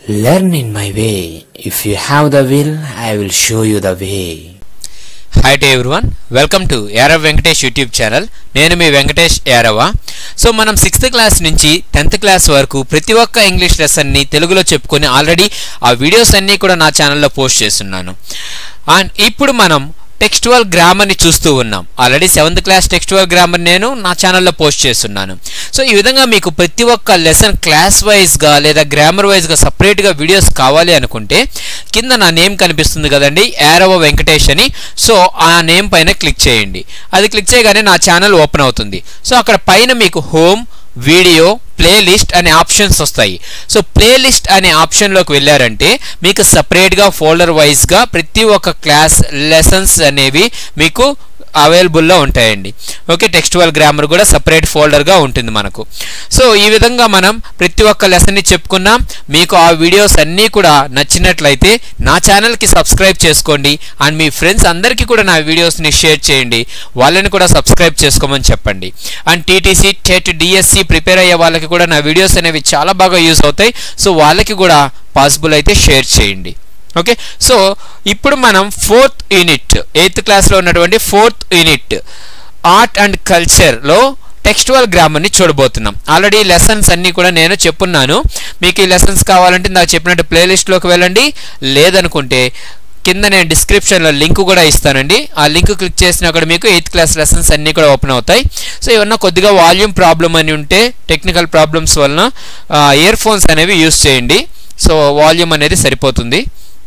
Learn in my way. If you have the will, I will show you the way. Hi to everyone welcome to Yarav Venkatesh YouTube channel నేను మీ Venkatesh Yarava so మనం sixth class నుంచి tenth class వరకు ప్రతి ఒక్క English లెసన్ని తెలుగులో చెప్పుకొని already ఆ వీడియోస్ అన్నీ కూడా నా ఛానల్లో పోస్ట్ చేస్తున్నాను అండ్ ఇప్పుడు మనం టెక్స్టువల్ గ్రామర్ని చూస్తూ ఉన్నాం already seventh class textual grammar నేను నా ఛానల్లో పోస్ట్ చేస్తున్నాను సో ఈ విధంగా మీకు ప్రతి ఒక్క లెసన్ క్లాస్ వైజ్గా లేదా గ్రామర్ వైజ్గా సపరేట్గా వీడియోస్ కావాలి అనుకుంటే కింద నా నేమ్ కనిపిస్తుంది కదండి యారవ వెంకటేష్ అని సో ఆ నేమ్ పైన క్లిక్ చేయండి అది క్లిక్ చేయగానే నా ఛానల్ ఓపెన్ అవుతుంది సో అక్కడ పైన మీకు హోమ్ వీడియో ప్లేలిస్ట్ అనే ఆప్షన్స్ వస్తాయి సో ప్లేలిస్ట్ అనే ఆప్షన్లోకి వెళ్ళారంటే మీకు సపరేట్గా ఫోల్డర్ వైజ్గా ప్రతి ఒక్క క్లాస్ లెసన్స్ అనేవి మీకు అవైలబుల్లో ఉంటాయండి ఓకే టెక్స్టువల్ గ్రామర్ కూడా సపరేట్ ఫోల్డర్గా ఉంటుంది మనకు సో ఈ విధంగా మనం ప్రతి ఒక్క లెసన్ని చెప్పుకున్నాం మీకు ఆ వీడియోస్ అన్నీ కూడా నచ్చినట్లయితే నా ఛానల్కి సబ్స్క్రైబ్ చేసుకోండి అండ్ మీ ఫ్రెండ్స్ అందరికీ కూడా నా వీడియోస్ని షేర్ చేయండి వాళ్ళని కూడా సబ్స్క్రైబ్ చేసుకోమని చెప్పండి and TTC TET DSC prepare అయ్యే వాళ్ళకి కూడా నా వీడియోస్ అనేవి చాలా బాగా యూస్ అవుతాయి సో వాళ్ళకి కూడా పాసిబుల్ అయితే షేర్ చేయండి ఓకే సో ఇప్పుడు మనం ఫోర్త్ యూనిట్ ఎయిత్ క్లాస్లో ఉన్నటువంటి ఫోర్త్ యూనిట్ ఆర్ట్ అండ్ కల్చర్లో టెక్స్టువల్ గ్రామర్ని చూడబోతున్నాం ఆల్రెడీ లెసన్స్ అన్నీ కూడా నేను చెప్పున్నాను మీకు ఈ లెసన్స్ కావాలంటే నాకు చెప్పినట్టు ప్లేలిస్ట్లోకి వెళ్ళండి లేదనుకుంటే కింద నేను డిస్క్రిప్షన్లో లింక్ కూడా ఇస్తానండి ఆ లింక్ క్లిక్ చేసినా కూడా మీకు ఎయిత్ క్లాస్ లెసన్స్ అన్నీ కూడా ఓపెన్ అవుతాయి సో ఏమన్నా కొద్దిగా వాల్యూమ్ ప్రాబ్లం అని ఉంటే టెక్నికల్ ప్రాబ్లమ్స్ వలన ఇయర్ ఫోన్స్ అనేవి యూస్ చేయండి సో వాల్యూమ్ అనేది సరిపోతుంది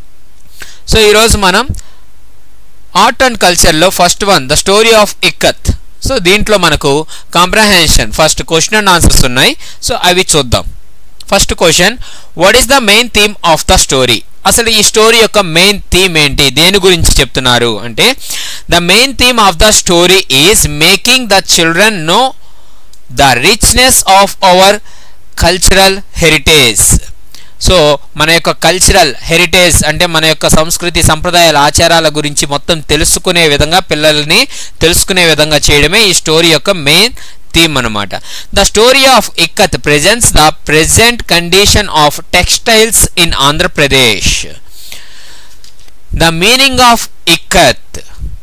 సో ఈరోజు మనం ఆర్ట్ అండ్ కల్చర్లో first one the story of ikat so దీంట్లో మనకు comprehension first question and answers ఉన్నాయి సో అవి చూద్దాం first question what is the main theme of the story అసలు ఈ స్టోరీ యొక్క మెయిన్ థీమ్ ఏంటి దేని గురించి చెప్తున్నారు అంటే the main theme of the story is making the children know the richness of our cultural heritage so మన యొక్క కల్చరల్ హెరిటేజ్ అంటే మన యొక్క సంస్కృతి సంప్రదాయాల ఆచారాల గురించి మొత్తం తెలుసుకునే విధంగా పిల్లల్ని తెలుసుకునే విధంగా చేయడమే ఈ స్టోరీ యొక్క మెయిన్ థీమ్ అనమాట the story of ikat presents the present condition of textiles in Andhra Pradesh the meaning of ikat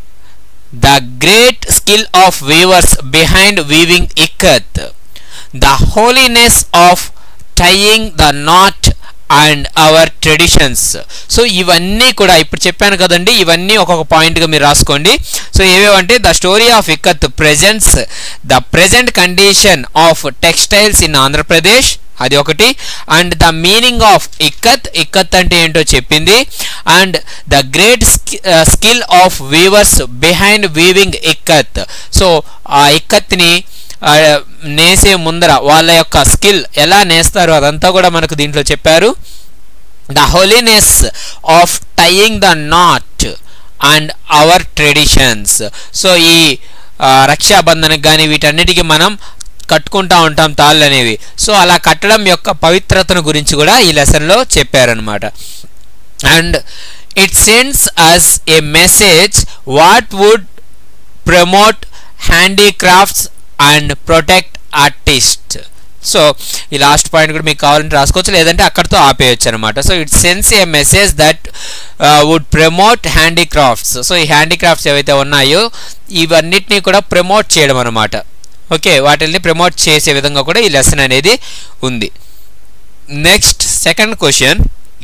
the great skill of weavers behind weaving ikat the holiness of tying the knot and our traditions so ఇవన్నీ కూడా ఇప్పుడు చెప్పాను కదండి ఇవన్నీ ఒక్కొక్క పాయింట్గా మీరు రాసుకోండి సో ఏవేవంటే the story of ikat presents the present condition of textiles in Andhra Pradesh అది ఒకటి and the meaning of ikat ikat అంటే ఏంటో చెప్పింది and the great skill of weavers behind weaving ikat so ఆ ఇక్కత్ని నేసే ముందర వాళ్ళ యొక్క స్కిల్ ఎలా నేస్తారో అదంతా కూడా మనకు దీంట్లో చెప్పారు the holiness of tying the knot and our traditions so ఈ రక్షాబంధనకు కానీ వీటన్నిటికీ మనం కట్టుకుంటా ఉంటాం తాళ్ళు అనేవి సో అలా కట్టడం యొక్క పవిత్రతను గురించి కూడా ఈ లెసన్లో చెప్పారనమాట and it sends us a message what would promote handicrafts and protect artist so ఈ లాస్ట్ పాయింట్ కూడా మీకు కావాలంటే రాసుకోవచ్చు లేదంటే అక్కడితో ఆపేయచ్చు అనమాట so it sense a message that would promote handicrafts so ఈ హ్యాండీక్రాఫ్ట్స్ ఏవైతే ఉన్నాయో ఇవన్నిటినీ కూడా ప్రమోట్ చేయడం అనమాట ఓకే వాటిని ప్రమోట్ చేసే విధంగా కూడా ఈ లెసన్ అనేది ఉంది next second question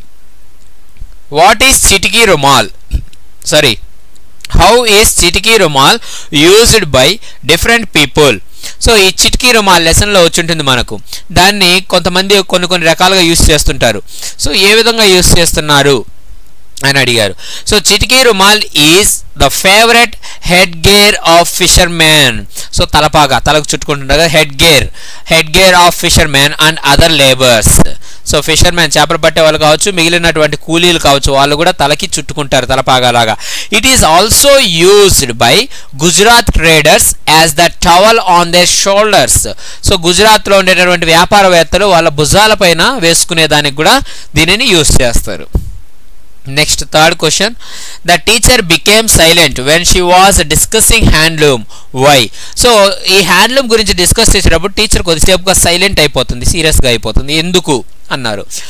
what is chitiki rumal sorry how is chitiki rumal used by different people so ఈ చిటికీ రుమాల్ లెసన్లో వచ్చింటుంది మనకు దాన్ని కొంతమంది కొన్ని కొన్ని రకాలుగా యూస్ చేస్తుంటారు సో ఏ విధంగా యూస్ చేస్తున్నారు అని అడిగారు so chitiki rumal is the favourite head gear of fisherman so తలపాగా తలకు చుట్టుకుంటుంటారు కదా head gear head gear of fisherman and other labours so fisherman చేపలు పట్టే వాళ్ళు కావచ్చు మిగిలినటువంటి కూలీలు కావచ్చు వాళ్ళు కూడా తలకి చుట్టుకుంటారు తలపాగాలాగా it is also used by Gujarat traders as the towel on the shoulders so గుజరాత్లో ఉండేటటువంటి వ్యాపారవేత్తలు వాళ్ళ భుజాల పైన వేసుకునే దానికి కూడా దీనిని యూజ్ చేస్తారు next third question the teacher became silent when she was discussing handloom why so ఈ హ్యాండ్లూమ్ గురించి డిస్కస్ చేసేటప్పుడు టీచర్ కొద్దిసేపుగా సైలెంట్ అయిపోతుంది సీరియస్గా అయిపోతుంది ఎందుకు అన్నారు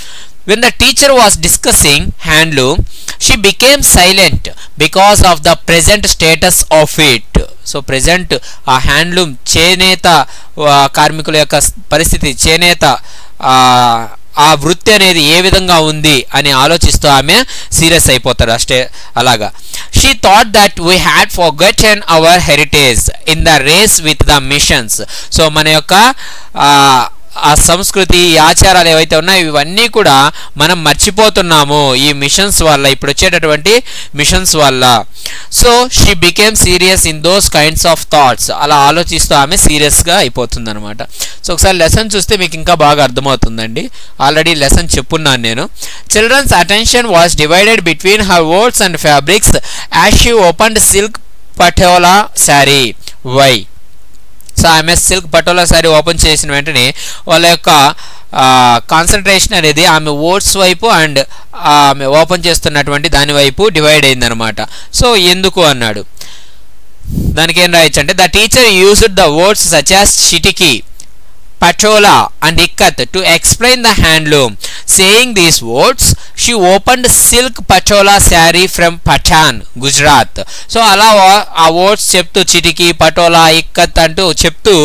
when the teacher was discussing handloom she became silent because of the present status of it so present ఆ హ్యాండ్లూమ్ చేనేత ఆ, కార్మికుల యొక్క స్- పరిస్థితి చేనేత ఆ, ఆ వృత్తి అనేది ఏ విధంగా ఉంది అని ఆలోచిస్తూ ఆమె సీరియస్ అయిపోతారు అష్టే అలాగా she thought that we had forgotten our heritage in the race with the machines so మన యొక్క ఆ, ఆ సంస్కృతి ఈ ఆచారాలు ఏవైతే ఉన్నాయో ఇవన్నీ కూడా మనం మర్చిపోతున్నాము ఈ మిషన్స్ వల్ల ఇప్పుడు వచ్చేటటువంటి మిషన్స్ వల్ల so she became serious in those kinds of thoughts అలా ఆలోచిస్తూ ఆమె సీరియస్గా అయిపోతుంది అనమాట సో ఒకసారి లెసన్ చూస్తే మీకు ఇంకా బాగా అర్థమవుతుందండి ఆల్రెడీ లెసన్ చెప్పున్నాను నేను children's attention was divided between her words and fabrics as she opened silk patola sari why so ఆమె సిల్క్ పటోలా సారీ ఓపెన్ చేసిన వెంటనే వాళ్ళ యొక్క కాన్సన్ట్రేషన్ అనేది ఆమె ఓట్స్ వైపు అండ్ ఆమె ఓపెన్ చేస్తున్నటువంటి దాని వైపు డివైడ్ అయిందనమాట సో ఎందుకు అన్నాడు దానికి ఏం రాయొచ్చు అంటే the teacher used the words such as chitki patola and ikat to explain the handloom. Saying these words, she opened silk patola saree from Patan, Gujarat. So అలా వా- ఆ వర్డ్స్ చెప్తూ చిటికి పటోలా ఇక్కత్ అంటూ చెప్తూ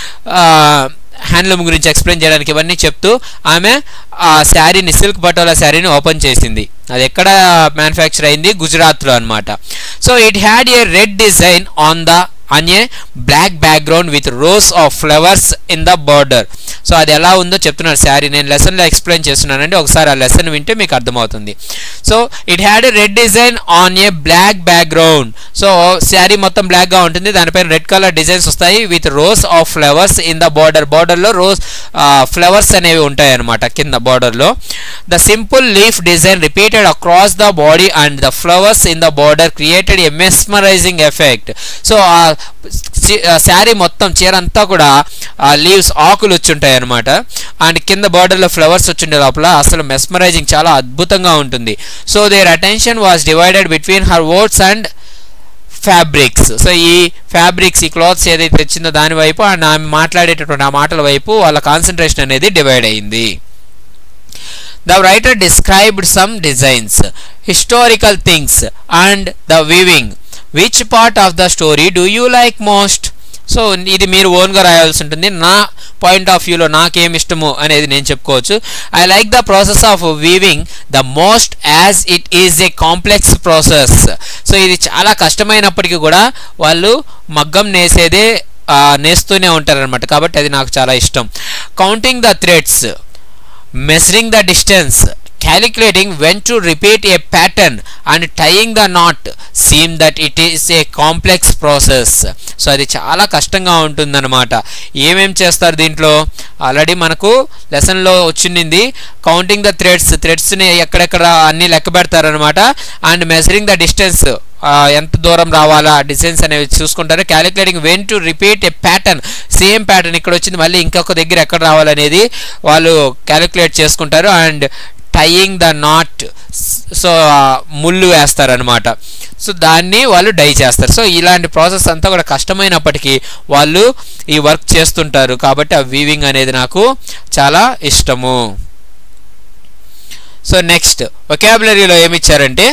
హ్యాండ్లూమ్ గురించి ఎక్స్ప్లెయిన్ చేయడానికి ఇవన్నీ చెప్తూ ఆమె ఆ శారీని సిల్క్ పటోలా శారీని ఓపెన్ చేసింది అది ఎక్కడ మ్యానుఫ్యాక్చర్ అయింది గుజరాత్లో అన్నమాట so it had a red design on the on a black background with rows of flowers in the border so అది ఎలా ఉందో చెప్తున్నారు శారీ నేను లెసన్లో ఎక్స్ప్లెయిన్ చేస్తున్నానండి ఒకసారి ఆ లెసన్ వింటే మీకు అర్థమవుతుంది so it had a red design on a black background so sari మొత్తం బ్లాక్గా ఉంటుంది దానిపైన రెడ్ కలర్ డిజైన్స్ వస్తాయి with rows of flowers in the border బార్డర్లో రోజ్ ఫ్లవర్స్ అనేవి ఉంటాయి అనమాట కింద బార్డర్లో the simple leaf design repeated across the body and the flowers in the border created a mesmerizing effect so ఆ శారీ మొత్తం చీర అంతా కూడా ఆ లీవ్స్ ఆకులు వచ్చి ఉంటాయి అనమాట అండ్ కింద బార్డర్లో ఫ్లవర్స్ వచ్చిండే లోపల అసలు మెస్మరైజింగ్ చాలా అద్భుతంగా ఉంటుంది so their attention was divided between her words and fabrics so ఈ ఫ్యాబ్రిక్స్ ఈ క్లాత్స్ ఏదైతే తెచ్చిందో దాని వైపు అండ్ ఆమె మాట్లాడేటటువంటి ఆ మాటల వైపు వాళ్ళ కాన్సన్ట్రేషన్ అనేది డివైడ్ అయింది The writer described some designs, historical things, and the weaving. Which part of the story do you like most? So ఇది మీరు ఓన్గా రాయాల్సి ఉంటుంది నా పాయింట్ ఆఫ్ వ్యూలో నాకేం ఇష్టము అనేది నేను చెప్పుకోవచ్చు I like the process of weaving the most as it is a complex process so ఇది చాలా కష్టమైనప్పటికీ కూడా వాళ్ళు మగ్గం నేసేదే ఆ, నేస్తూనే ఉంటారనమాట కాబట్టి అది నాకు చాలా ఇష్టం counting the threads measuring the distance calculating when to repeat a pattern and tying the knot seem that it is a complex process so అది చాలా కష్టంగా ఉంటుందన్నమాట ఏమేం చేస్తారు దీంట్లో ఆల్రెడీ మనకు లెసన్లో వచ్చింది కౌంటింగ్ ద థ్రెడ్స్ థ్రెడ్స్ని ఎక్కడెక్కడ అన్ని లెక్క పెడతారనమాట అండ్ మెజరింగ్ ద డిస్టెన్స్ ఎంత దూరం రావాలా డిస్టెన్స్ అనేవి చూసుకుంటారు calculating when to repeat a pattern same pattern ఇక్కడ వచ్చింది మళ్ళీ ఇంకొక దగ్గర ఎక్కడ రావాలనేది వాళ్ళు క్యాలిక్యులేట్ చేసుకుంటారు and tying the knot so ముళ్ళు వేస్తారనమాట సో దాన్ని వాళ్ళు డై చేస్తారు సో ఇలాంటి ప్రాసెస్ అంతా కూడా కష్టమైనప్పటికీ వాళ్ళు ఈ వర్క్ చేస్తుంటారు కాబట్టి ఆ వీవింగ్ అనేది నాకు చాలా ఇష్టము సో నెక్స్ట్ ఒకాబులరీలో ఏమి ఇచ్చారంటే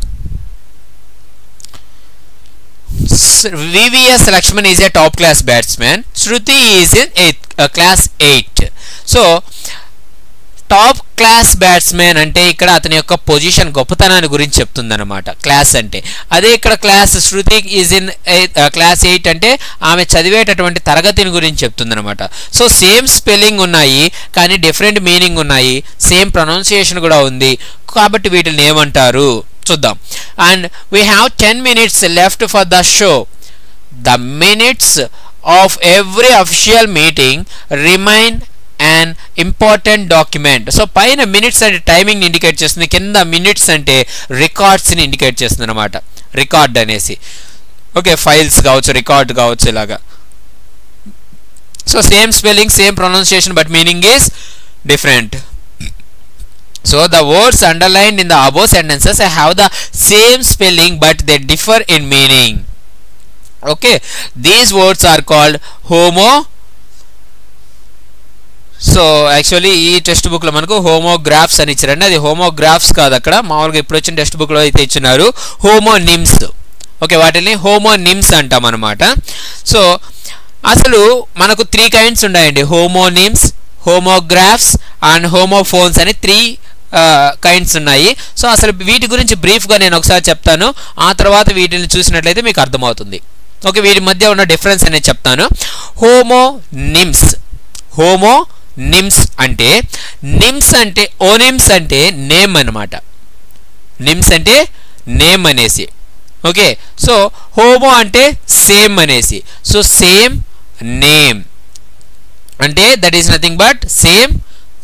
VVS Lakshman is a top class batsman. Shruti is in eighth, uh, class 8. So, top class batsmen అంటే ఇక్కడ అతని యొక్క పొజిషన్ గొప్పతనాన్ని గురించి చెప్తుందన్నమాట క్లాస్ అంటే అదే ఇక్కడ class Shruti is in class eight అంటే ఆమె చదివేటటువంటి తరగతిని గురించి చెప్తుందన్నమాట సో సేమ్ స్పెల్లింగ్ ఉన్నాయి కానీ డిఫరెంట్ మీనింగ్ ఉన్నాయి సేమ్ ప్రొనౌన్సియేషన్ కూడా ఉంది కాబట్టి వీటిని ఏమంటారు చూద్దాం and we have ten minutes left for the show the minutes of every official meeting remain and important document so పైన మినిట్స్ అంటే టైమింగ్ ఇండికేట్ చేస్తుంది కింద మినిట్స్ అంటే రికార్డ్స్ని ఇండికేట్ చేస్తుంది అనమాట రికార్డ్ అనేసి ఓకే ఫైల్స్ కావచ్చు రికార్డ్ కావచ్చు ఇలాగా so same spelling same pronunciation but meaning is different So the words underlined in the above sentences have the same spelling but they differ in meaning. Okay, these words are called homo so actually ఈ text బుక్లో మనకు homographs అని ఇచ్చారండి అది homographs కాదు అక్కడ మామూలుగా ఇప్పుడు వచ్చిన టెక్స్ట్ బుక్లో అయితే ఇచ్చినారు హోమోనిమ్స్ ఓకే వాటిని హోమోనిమ్స్ అంటాం అనమాట సో అసలు మనకు త్రీ కైండ్స్ ఉన్నాయండి హోమోనిమ్స్ హోమోగ్రాఫ్స్ అండ్ హోమోఫోన్స్ అని త్రీ కైండ్స్ ఉన్నాయి సో అసలు వీటి గురించి బ్రీఫ్గా నేను ఒకసారి చెప్తాను ఆ తర్వాత వీటిని చూసినట్లయితే మీకు అర్థమవుతుంది ఓకే వీటి మధ్య ఉన్న డిఫరెన్స్ అనేది చెప్తాను హోమో నిమ్స్ హోమో నిమ్స్ అంటే నిమ్స్ అంటే ఓనిమ్స్ అంటే నేమ్ అనమాట నిమ్స్ అంటే నేమ్ అనేసి ఓకే సో హోమో అంటే సేమ్ అనేసి సో సేమ్ నేమ్ అంటే that is nothing but same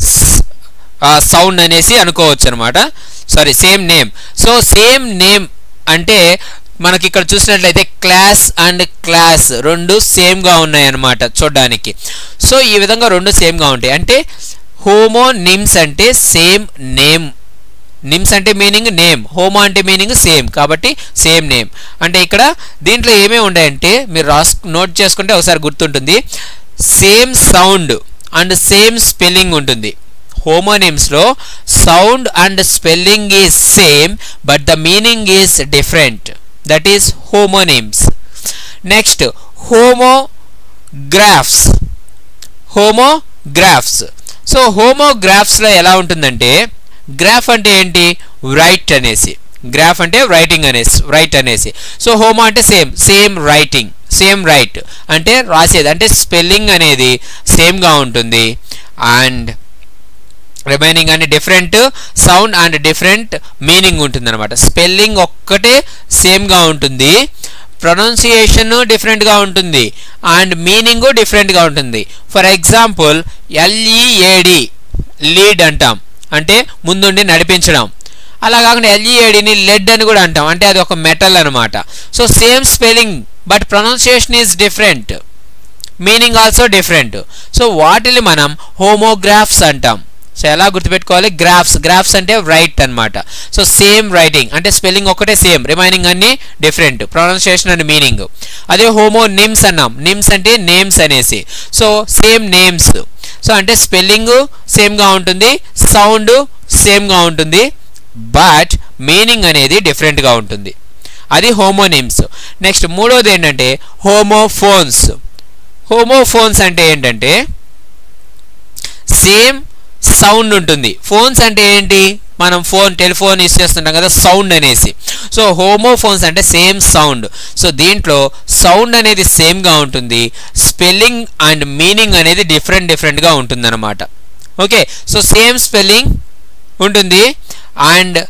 sound అనేసి అనుకోవచ్చు అనమాట sorry same name so same name అంటే మనకి ఇక్కడ చూసినట్లయితే క్లాస్ అండ్ క్లాస్ రెండు సేమ్గా ఉన్నాయి అన్నమాట చూడడానికి సో ఈ విధంగా రెండు సేమ్గా ఉంటాయి అంటే హోమో నిమ్స్ అంటే సేమ్ నేమ్ నిమ్స్ అంటే మీనింగ్ నేమ్ హోమో అంటే మీనింగ్ సేమ్ కాబట్టి సేమ్ నేమ్ అంటే ఇక్కడ దీంట్లో ఏమేమి ఉన్నాయంటే మీరు రాస్ నోట్ చేసుకుంటే ఒకసారి గుర్తుంటుంది same sound and same spelling ఉంటుంది హోమోనిమ్స్లో sound and spelling is same but the meaning is different that is homonyms next homographs homographs so హోమోగ్రాఫ్స్లో ఎలా ఉంటుందంటే గ్రాఫ్ అంటే ఏంటి రైట్ అనేసి గ్రాఫ్ అంటే రైటింగ్ అనేసి రైట్ అనేసి సో హోమో అంటే same same writing same write అంటే రాసేది అంటే స్పెల్లింగ్ అనేది సేమ్గా ఉంటుంది అండ్ రిమైనింగ్ అని different sound and different meaning ఉంటుంది అనమాట స్పెల్లింగ్ ఒక్కటే సేమ్గా ఉంటుంది ప్రొనౌన్సియేషన్ డిఫరెంట్గా ఉంటుంది అండ్ మీనింగ్ డిఫరెంట్గా ఉంటుంది ఫర్ ఎగ్జాంపుల్ ఎల్ఈఏడి లీడ్ అంటాం అంటే ముందుండి నడిపించడం అలా కాకుండా ఎల్ఈఏడిని లెడ్ అని కూడా అంటాం అంటే అది ఒక మెటల్ అనమాట so same spelling but pronunciation is different meaning also different so వాటిని మనం హోమోగ్రాఫ్స్ అంటాం సో ఎలా గుర్తుపెట్టుకోవాలి గ్రాఫ్స్ గ్రాఫ్స్ అంటే రైట్ అనమాట సో సేమ్ రైటింగ్ అంటే స్పెల్లింగ్ ఒకటే సేమ్ రిమైనింగ్ అన్ని డిఫరెంట్ ప్రొనౌన్సియేషన్ అండ్ మీనింగ్ అదే హోమో నిమ్స్ అన్నాం నిమ్స్ అంటే నేమ్స్ అనేసి సో సేమ్ నేమ్స్ సో అంటే స్పెల్లింగ్ సేమ్గా ఉంటుంది సౌండ్ సేమ్గా ఉంటుంది బట్ మీనింగ్ అనేది డిఫరెంట్గా ఉంటుంది అది హోమోనిమ్స్ నెక్స్ట్ మూడోది ఏంటంటే హోమోఫోన్స్ హోమోఫోన్స్ అంటే ఏంటంటే సేమ్ సౌండ్ ఉంటుంది ఫోన్స్ అంటే ఏంటి మనం ఫోన్ టెలిఫోన్ యూస్ చేస్తుంటాం కదా సౌండ్ అనేసి సో హోమోఫోన్స్ అంటే సేమ్ సౌండ్ సో దీంట్లో సౌండ్ అనేది సేమ్గా ఉంటుంది స్పెల్లింగ్ అండ్ మీనింగ్ అనేది డిఫరెంట్ డిఫరెంట్గా ఉంటుందన్నమాట ఓకే సో సేమ్ స్పెల్లింగ్ ఉంటుంది and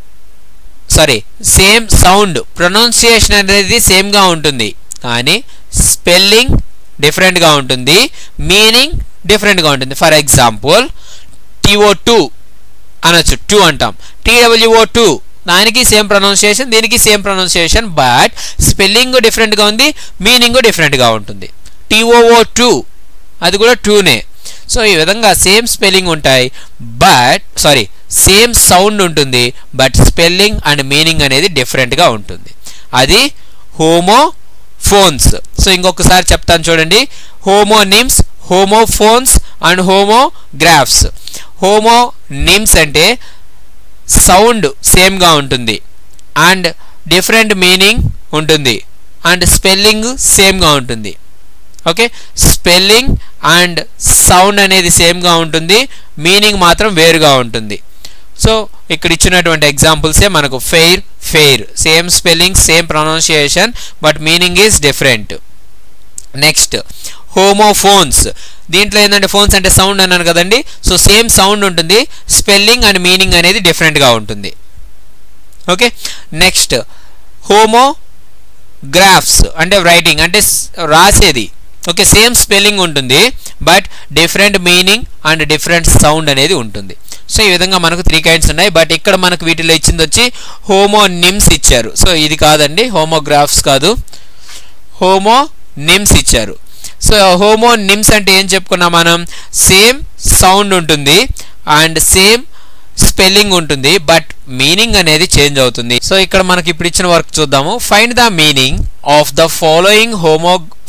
sorry same sound pronunciation అనేది సేమ్గా ఉంటుంది కానీ స్పెల్లింగ్ డిఫరెంట్గా ఉంటుంది మీనింగ్ డిఫరెంట్గా ఉంటుంది ఫర్ ఎగ్జాంపుల్ టీఓ టూ అనొచ్చు టూ అంటాం టీడబ్ల్యూఓ టూ దానికి సేమ్ ప్రొనౌన్సియేషన్ దీనికి సేమ్ ప్రొనౌన్సియేషన్ బట్ స్పెల్లింగ్ డిఫరెంట్గా ఉంది మీనింగ్ డిఫరెంట్గా ఉంటుంది టీఓఓ టూ అది కూడా టూనే సో ఈ విధంగా సేమ్ స్పెల్లింగ్ ఉంటాయి బట్ సారీ సేమ్ సౌండ్ ఉంటుంది బట్ స్పెల్లింగ్ అండ్ మీనింగ్ అనేది డిఫరెంట్గా ఉంటుంది అది హోమో ఫోన్స్ సో ఇంకొకసారి చెప్తాను చూడండి homonyms homophones and homographs homonyms అంటే సౌండ్ సేమ్గా ఉంటుంది అండ్ డిఫరెంట్ మీనింగ్ ఉంటుంది అండ్ స్పెల్లింగ్ సేమ్గా ఉంటుంది ఓకే స్పెల్లింగ్ అండ్ సౌండ్ అనేది సేమ్గా ఉంటుంది మీనింగ్ మాత్రం వేరుగా ఉంటుంది సో ఇక్కడ ఇచ్చినటువంటి ఎగ్జాంపుల్సే మనకు fair fair same spelling same pronunciation but meaning is different next homophones దీంట్లో ఏంటంటే ఫోన్స్ అంటే సౌండ్ అన్నాను కదండి సో సేమ్ సౌండ్ ఉంటుంది స్పెల్లింగ్ అండ్ మీనింగ్ అనేది డిఫరెంట్గా ఉంటుంది ఓకే నెక్స్ట్ హోమో గ్రాఫ్స్ అంటే రైటింగ్ అంటే రాసేది ఓకే సేమ్ స్పెల్లింగ్ ఉంటుంది but different meaning and different sound అనేది ఉంటుంది సో ఈ విధంగా మనకు త్రీ కైండ్స్ ఉన్నాయి బట్ ఇక్కడ మనకు వీటిలో ఇచ్చింది వచ్చి హోమో నిమ్స్ ఇచ్చారు సో ఇది కాదండి హోమోగ్రాఫ్స్ కాదు హోమో నిమ్స్ ఇచ్చారు సో హోమో నిమ్స్ అంటే ఏం చెప్పుకున్నాం మనం సేమ్ సౌండ్ ఉంటుంది అండ్ సేమ్ స్పెల్లింగ్ ఉంటుంది బట్ మీనింగ్ అనేది చేంజ్ అవుతుంది సో ఇక్కడ మనకి ఇప్పుడు ఇచ్చిన వర్క్ చూద్దాము find the meaning of the following homo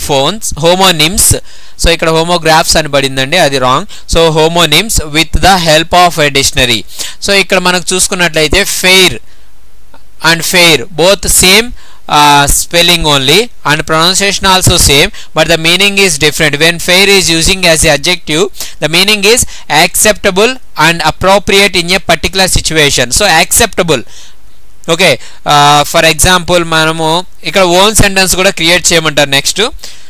homophones homonyms so ఇక్కడ హోమోగ్రాఫ్స్ అని పడిందండి అది wrong so homonyms with the help of a dictionary so ఇక్కడ మనకు చూసుకున్నట్లయితే fair and fair both same spelling only and pronunciation also same but the meaning is different when fair is using as a adjective the meaning is acceptable and appropriate in a particular situation so acceptable okay for example మనము ఇక్కడ own sentence కూడా create చేయమంటారు next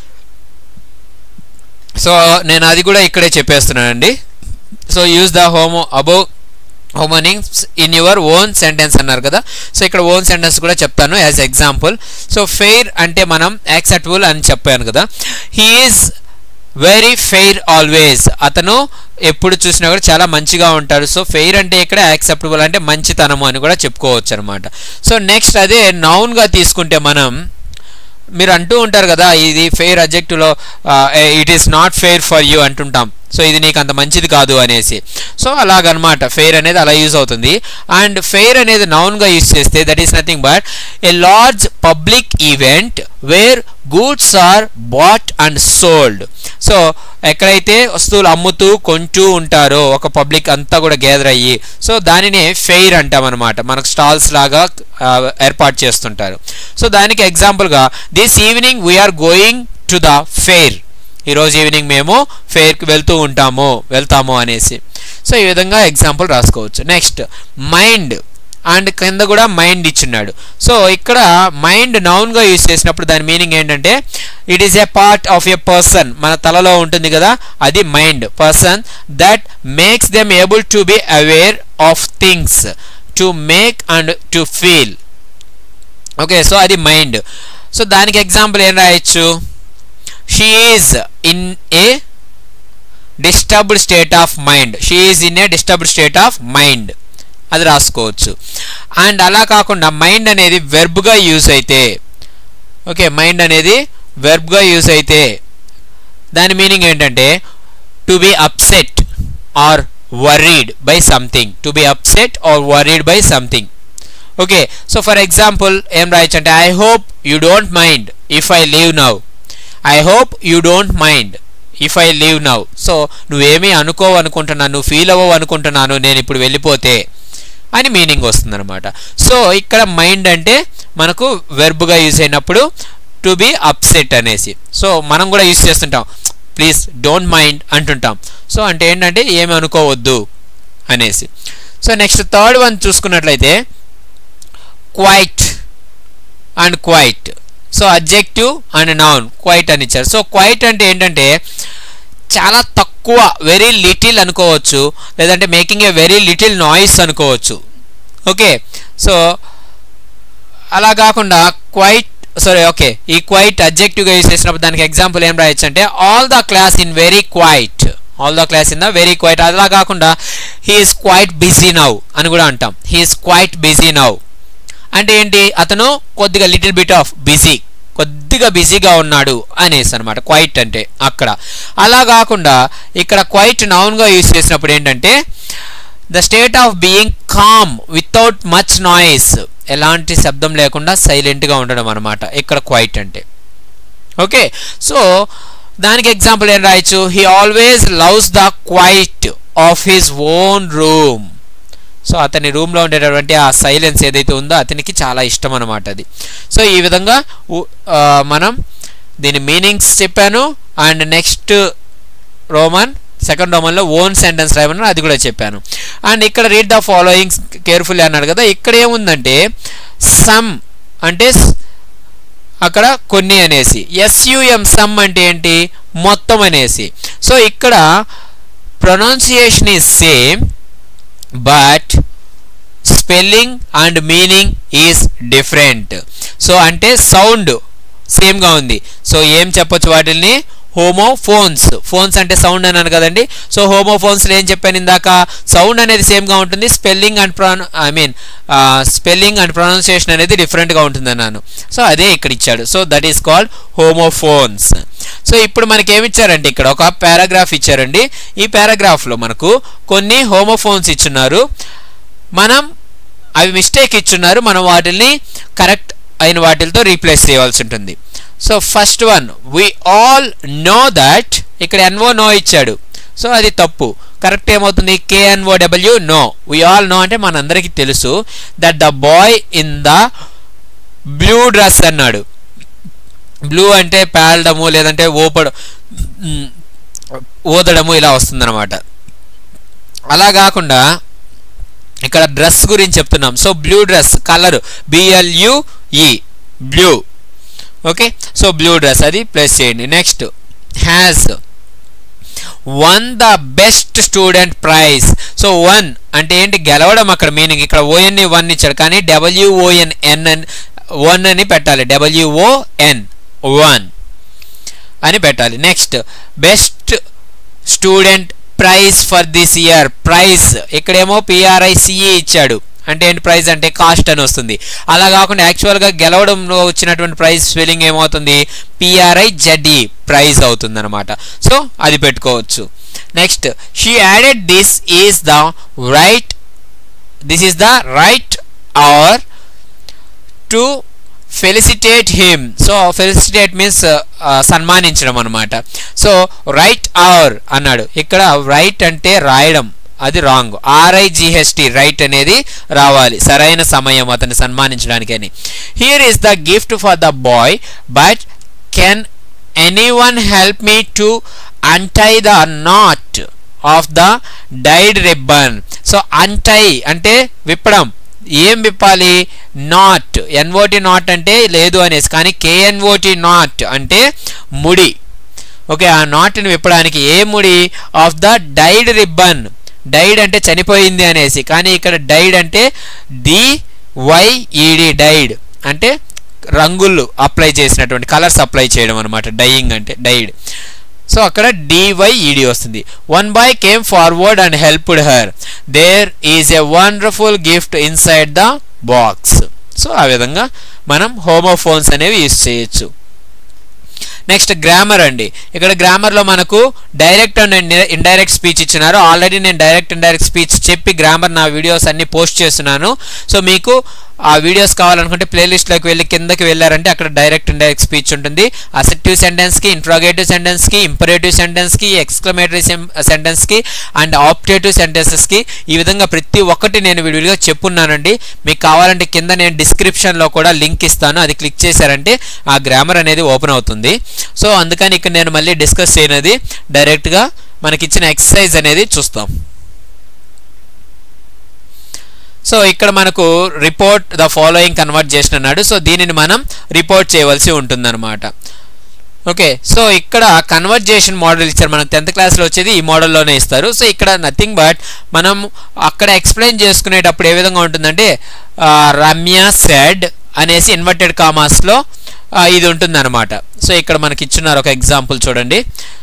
so నేను అది కూడా ఇక్కడే చెప్పేస్తున్నానండి so use the homo above homonyms in your own sentence అన్నారు కదా సో ఇక్కడ ఓన్ సెంటెన్స్ కూడా చెప్తాను యాజ్ ఎగ్జాంపుల్ సో ఫెయిర్ అంటే మనం యాక్సెప్టబుల్ అని చెప్పాను కదా హీఈస్ వెరీ ఫెయిర్ ఆల్వేస్ అతను ఎప్పుడు చూసినా కూడా చాలా మంచిగా ఉంటాడు సో ఫెయిర్ అంటే ఇక్కడ యాక్సెప్టబుల్ అంటే మంచితనము అని కూడా చెప్పుకోవచ్చు అనమాట సో నెక్స్ట్ అదే నౌన్గా తీసుకుంటే మనం మీరు అంటూ ఉంటారు కదా ఇది ఫెయిర్ అబ్జెక్టులో it is not fair for you అంటుంటాం సో ఇది నీకు అంత మంచిది కాదు అనేసి సో అలాగనమాట ఫెయిర్ అనేది అలా యూజ్ అవుతుంది అండ్ ఫెయిర్ అనేది నౌన్గా యూజ్ చేస్తే that is nothing but a large public event where goods are bought and sold so ఎక్కడైతే వస్తువులు అమ్ముతూ కొంటూ ఉంటారో ఒక పబ్లిక్ అంతా కూడా గ్యాదర్ అయ్యి సో దానినే ఫెయిర్ అంటాం అనమాట మనకు స్టాల్స్ లాగా ఏర్పాటు చేస్తుంటారు సో దానికి ఎగ్జాంపుల్గా this evening we are going to the fair ఈరోజు ఈవినింగ్ మేము ఫెయిర్కి వెళ్తూ ఉంటాము వెళ్తాము అనేసి సో ఈ విధంగా ఎగ్జాంపుల్ రాసుకోవచ్చు నెక్స్ట్ మైండ్ అండ్ కింద కూడా మైండ్ ఇచ్చున్నాడు సో ఇక్కడ మైండ్ నౌన్గా యూజ్ చేసినప్పుడు దాని మీనింగ్ ఏంటంటే it is a part of a person మన తలలో ఉంటుంది కదా అది mind person that makes them able to be aware of things to make and to feel okay so అది మైండ్ సో దానికి ఎగ్జాంపుల్ ఏం రాయొచ్చు she is in a disturbed state of mind she is in a disturbed state of mind అది రాసుకోవచ్చు and అలా కాకుండా mind అనేది వెర్బ్గా యూజ్ అయితే ఓకే మైండ్ అనేది వెర్బ్గా యూజ్ అయితే దాని మీనింగ్ ఏంటంటే to be upset or worried by something to be upset or worried by something okay so for example ఏం రాయొచ్చు అంటే I hope you don't mind if I leave now I hope you don't mind if I leave now so నువ్వేమీ అనుకోవు అనుకుంటున్నాను నువ్వు feel అవ్వవు అనుకుంటున్నాను నేను ఇప్పుడు వెళ్ళిపోతే అని మీనింగ్ వస్తుందన్నమాట సో ఇక్కడ మైండ్ అంటే మనకు వెర్బ్గా యూజ్ అయినప్పుడు టు బి అప్సెట్ అనేసి సో మనం కూడా యూజ్ చేస్తుంటాం ప్లీజ్ డోంట్ మైండ్ అంటుంటాం సో అంటే ఏంటంటే ఏమి అనుకోవద్దు అనేసి సో నెక్స్ట్ థర్డ్ వన్ చూసుకున్నట్లయితే quiet and quiet so objective and noun quiet అని ఇచ్చారు సో క్వైట్ అంటే ఏంటంటే చాలా తక్కువ వెరీ లిటిల్ అనుకోవచ్చు లేదంటే making a very little noise అనుకోవచ్చు ఓకే సో అలా కాకుండా క్వైట్ సారీ ఓకే ఈ క్వైట్ అబ్జెక్టివ్గా యూజ్ చేసినప్పుడు దానికి ఎగ్జాంపుల్ ఏం రాయొచ్చు అంటే all the class in very quiet all the class in the very quiet అలా కాకుండా హీఈస్ క్వైట్ బిజీ నౌ అని కూడా అంటాం హీఈస్ క్వైట్ బిజీ నౌ అంటే ఏంటి అతను కొద్దిగా లిటిల్ బిట్ ఆఫ్ బిజీ కొద్దిగా బిజీగా ఉన్నాడు అనేసి అనమాట క్వైట్ అంటే అక్కడ అలా కాకుండా ఇక్కడ క్వైట్ నౌన్గా యూజ్ చేసినప్పుడు ఏంటంటే the state of being calm without much noise ఎలాంటి శబ్దం లేకుండా సైలెంట్గా ఉండడం అనమాట ఇక్కడ క్వైట్ అంటే ఓకే సో దానికి ఎగ్జాంపుల్ ఏం రాయొచ్చు he always loves the quiet of his own room so అతని రూమ్లో ఉండేటటువంటి ఆ సైలెన్స్ ఏదైతే ఉందో అతనికి చాలా ఇష్టం అనమాట అది సో ఈ విధంగా మనం దీని మీనింగ్స్ చెప్పాను అండ్ నెక్స్ట్ రోమన్ సెకండ్ రోమన్లో ఓన్ సెంటెన్స్ రాయమని అది కూడా చెప్పాను అండ్ ఇక్కడ రీడ్ ద ఫాలోయింగ్స్ కేర్ఫుల్లీ అన్నాడు కదా ఇక్కడ ఏముందంటే సమ్ అంటే అక్కడ కొన్ని అనేసి ఎస్యుఎం సమ్ అంటే ఏంటి మొత్తం అనేసి సో ఇక్కడ pronunciation is same but spelling and meaning is different so అంటే సౌండ్ సేమ్గా ఉంది సో ఏం చెప్పొచ్చు వాటిని హోమోఫోన్స్ ఫోన్స్ అంటే సౌండ్ అన్నాను కదండి సో హోమోఫోన్స్లో ఏం చెప్పాను ఇందాక సౌండ్ అనేది సేమ్గా ఉంటుంది స్పెల్లింగ్ అండ్ ప్రొన I mean spelling and pronunciation అనేది డిఫరెంట్గా ఉంటుంది అన్నాను సో అదే ఇక్కడ ఇచ్చాడు so that is called homophones so ఇప్పుడు మనకి ఏమి ఇచ్చారంటే ఇక్కడ ఒక పారాగ్రాఫ్ ఇచ్చారండి ఈ పారాగ్రాఫ్లో మనకు కొన్ని హోమోఫోన్స్ ఇచ్చున్నారు మనం అవి మిస్టేక్ ఇచ్చున్నారు మనం వాటిని కరెక్ట్ అయిన వాటితో రీప్లేస్ చేయవలసి ఉంటుంది so first one we all know that ఇక్కడ ఎన్ఓ నో ఇచ్చాడు సో అది తప్పు కరెక్ట్ ఏమవుతుంది K N O W know we all know అంటే మనందరికీ తెలుసు that the boy in the blue dress అన్నాడు బ్లూ అంటే పేలడము లేదంటే ఓపడం మ్, ఊదడము ఇలా వస్తుందన్నమాట అలా కాకుండా ఇక్కడ డ్రెస్ గురించి చెప్తున్నాం so blue dress colour B L U E blue okay so blue dress అది ప్లేస్ చేయండి next has won the best student prize so won అంటే ఏంటి గెలవడం అక్కడ మీనింగ్ ఇక్కడ ఓఎన్ వన్ ఇచ్చాడు కానీ డబ్ల్యూఓఎన్ ఎన్ అని వన్ అని పెట్టాలి డబ్ల్యూఓఎన్ వన్ అని పెట్టాలి next best student prize for this year prize ఇక్కడేమో పిఆర్ఐసిఈ ఇచ్చాడు అంటే ఏంటి ప్రైజ్ అంటే కాస్ట్ అని వస్తుంది అలా కాకుండా యాక్చువల్గా గెలవడంలో వచ్చినటువంటి ప్రైజ్ స్పెల్లింగ్ ఏమవుతుంది పిఆర్ఐ జడ్ఈ ప్రైజ్ అవుతుంది అనమాట సో అది పెట్టుకోవచ్చు next she added this is the right this is the right hour to felicitate him so felicitate means సన్మానించడం అనమాట సో రైట్ అవర్ అన్నాడు ఇక్కడ రైట్ అంటే రాయడం అది రాంగ్ ఆర్ఐజిహెచ్టి రైట్ అనేది రావాలి సరైన సమయం అతన్ని సన్మానించడానికి అని here is the gift for the boy but can any one help me to untie the knot of the dyed ribbon so untie అంటే విప్పడం ఏం విప్పాలి నాట్ ఎన్ఓటి నాట్ అంటే లేదు అనేసి కానీ కేఎన్ఓటి నాట్ అంటే ముడి ఓకే ఆ నాట్ని విప్పడానికి ఏ ముడి of the dyed ribbon died అంటే చనిపోయింది అనేసి కానీ ఇక్కడ డైడ్ అంటే డి వైఈడి డైడ్ అంటే రంగులు అప్లై చేసినటువంటి కలర్స్ అప్లై చేయడం అనమాట డైయింగ్ అంటే డైడ్ సో అక్కడ డివైఈడి వస్తుంది one boy came forward and helped her there is a wonderful gift inside the box so ఆ విధంగా మనం హోమోఫోన్స్ అనేవి యూస్ చేయొచ్చు నెక్స్ట్ గ్రామర్ అండి ఇక్కడ గ్రామర్లో మనకు డైరెక్ట్ అండ్ ఇండైరెక్ట్ స్పీచ్ ఇచ్చినారు ఆల్రెడీ నేను డైరెక్ట్ ఇండైరెక్ట్ స్పీచ్ చెప్పి గ్రామర్ నా వీడియోస్ అన్ని పోస్ట్ చేస్తున్నాను సో మీకు ఆ వీడియోస్ కావాలనుకుంటే ప్లేలిస్ట్లోకి వెళ్ళి కిందకి వెళ్ళారంటే అక్కడ డైరెక్ట్ ఇండైరెక్ట్ స్పీచ్ ఉంటుంది అసెప్టివ్ సెంటెన్స్కి ఇంట్రాగేటివ్ సెంటెన్స్కి ఇంపరేటివ్ సెంటెన్స్కి ఎక్స్క్లమేటరీ సెంటెన్స్కి అండ్ ఆప్టేటివ్ సెంటెన్సెస్కి ఈ విధంగా ప్రతి ఒక్కటి నేను వీడియోగా చెప్పున్నానండి మీకు కావాలంటే కింద నేను డిస్క్రిప్షన్లో కూడా లింక్ ఇస్తాను అది క్లిక్ చేశారంటే ఆ గ్రామర్ అనేది ఓపెన్ అవుతుంది సో అందుకని ఇక్కడ నేను మళ్ళీ డిస్కస్ చేయనది డైరెక్ట్గా మనకిచ్చిన ఎక్సర్సైజ్ అనేది చూస్తాం సో ఇక్కడ మనకు రిపోర్ట్ ద ఫాలోయింగ్ కన్వర్ట్ చేసిన అన్నాడు సో దీనిని మనం రిపోర్ట్ చేయవలసి ఉంటుందన్నమాట ఓకే సో ఇక్కడ కన్వర్జేషన్ మోడల్ ఇచ్చారు మనకు టెన్త్ క్లాస్లో వచ్చేది ఈ మోడల్లోనే ఇస్తారు సో ఇక్కడ నథింగ్ బట్ మనం అక్కడ ఎక్స్ప్లెయిన్ చేసుకునేటప్పుడు ఏ విధంగా ఉంటుందంటే రమ్య సెడ్ అనేసి ఇన్వర్టెడ్ కామాస్లో ఇది ఉంటుందన్నమాట సో ఇక్కడ మనకి ఇచ్చున్నారు ఒక ఎగ్జాంపుల్ చూడండి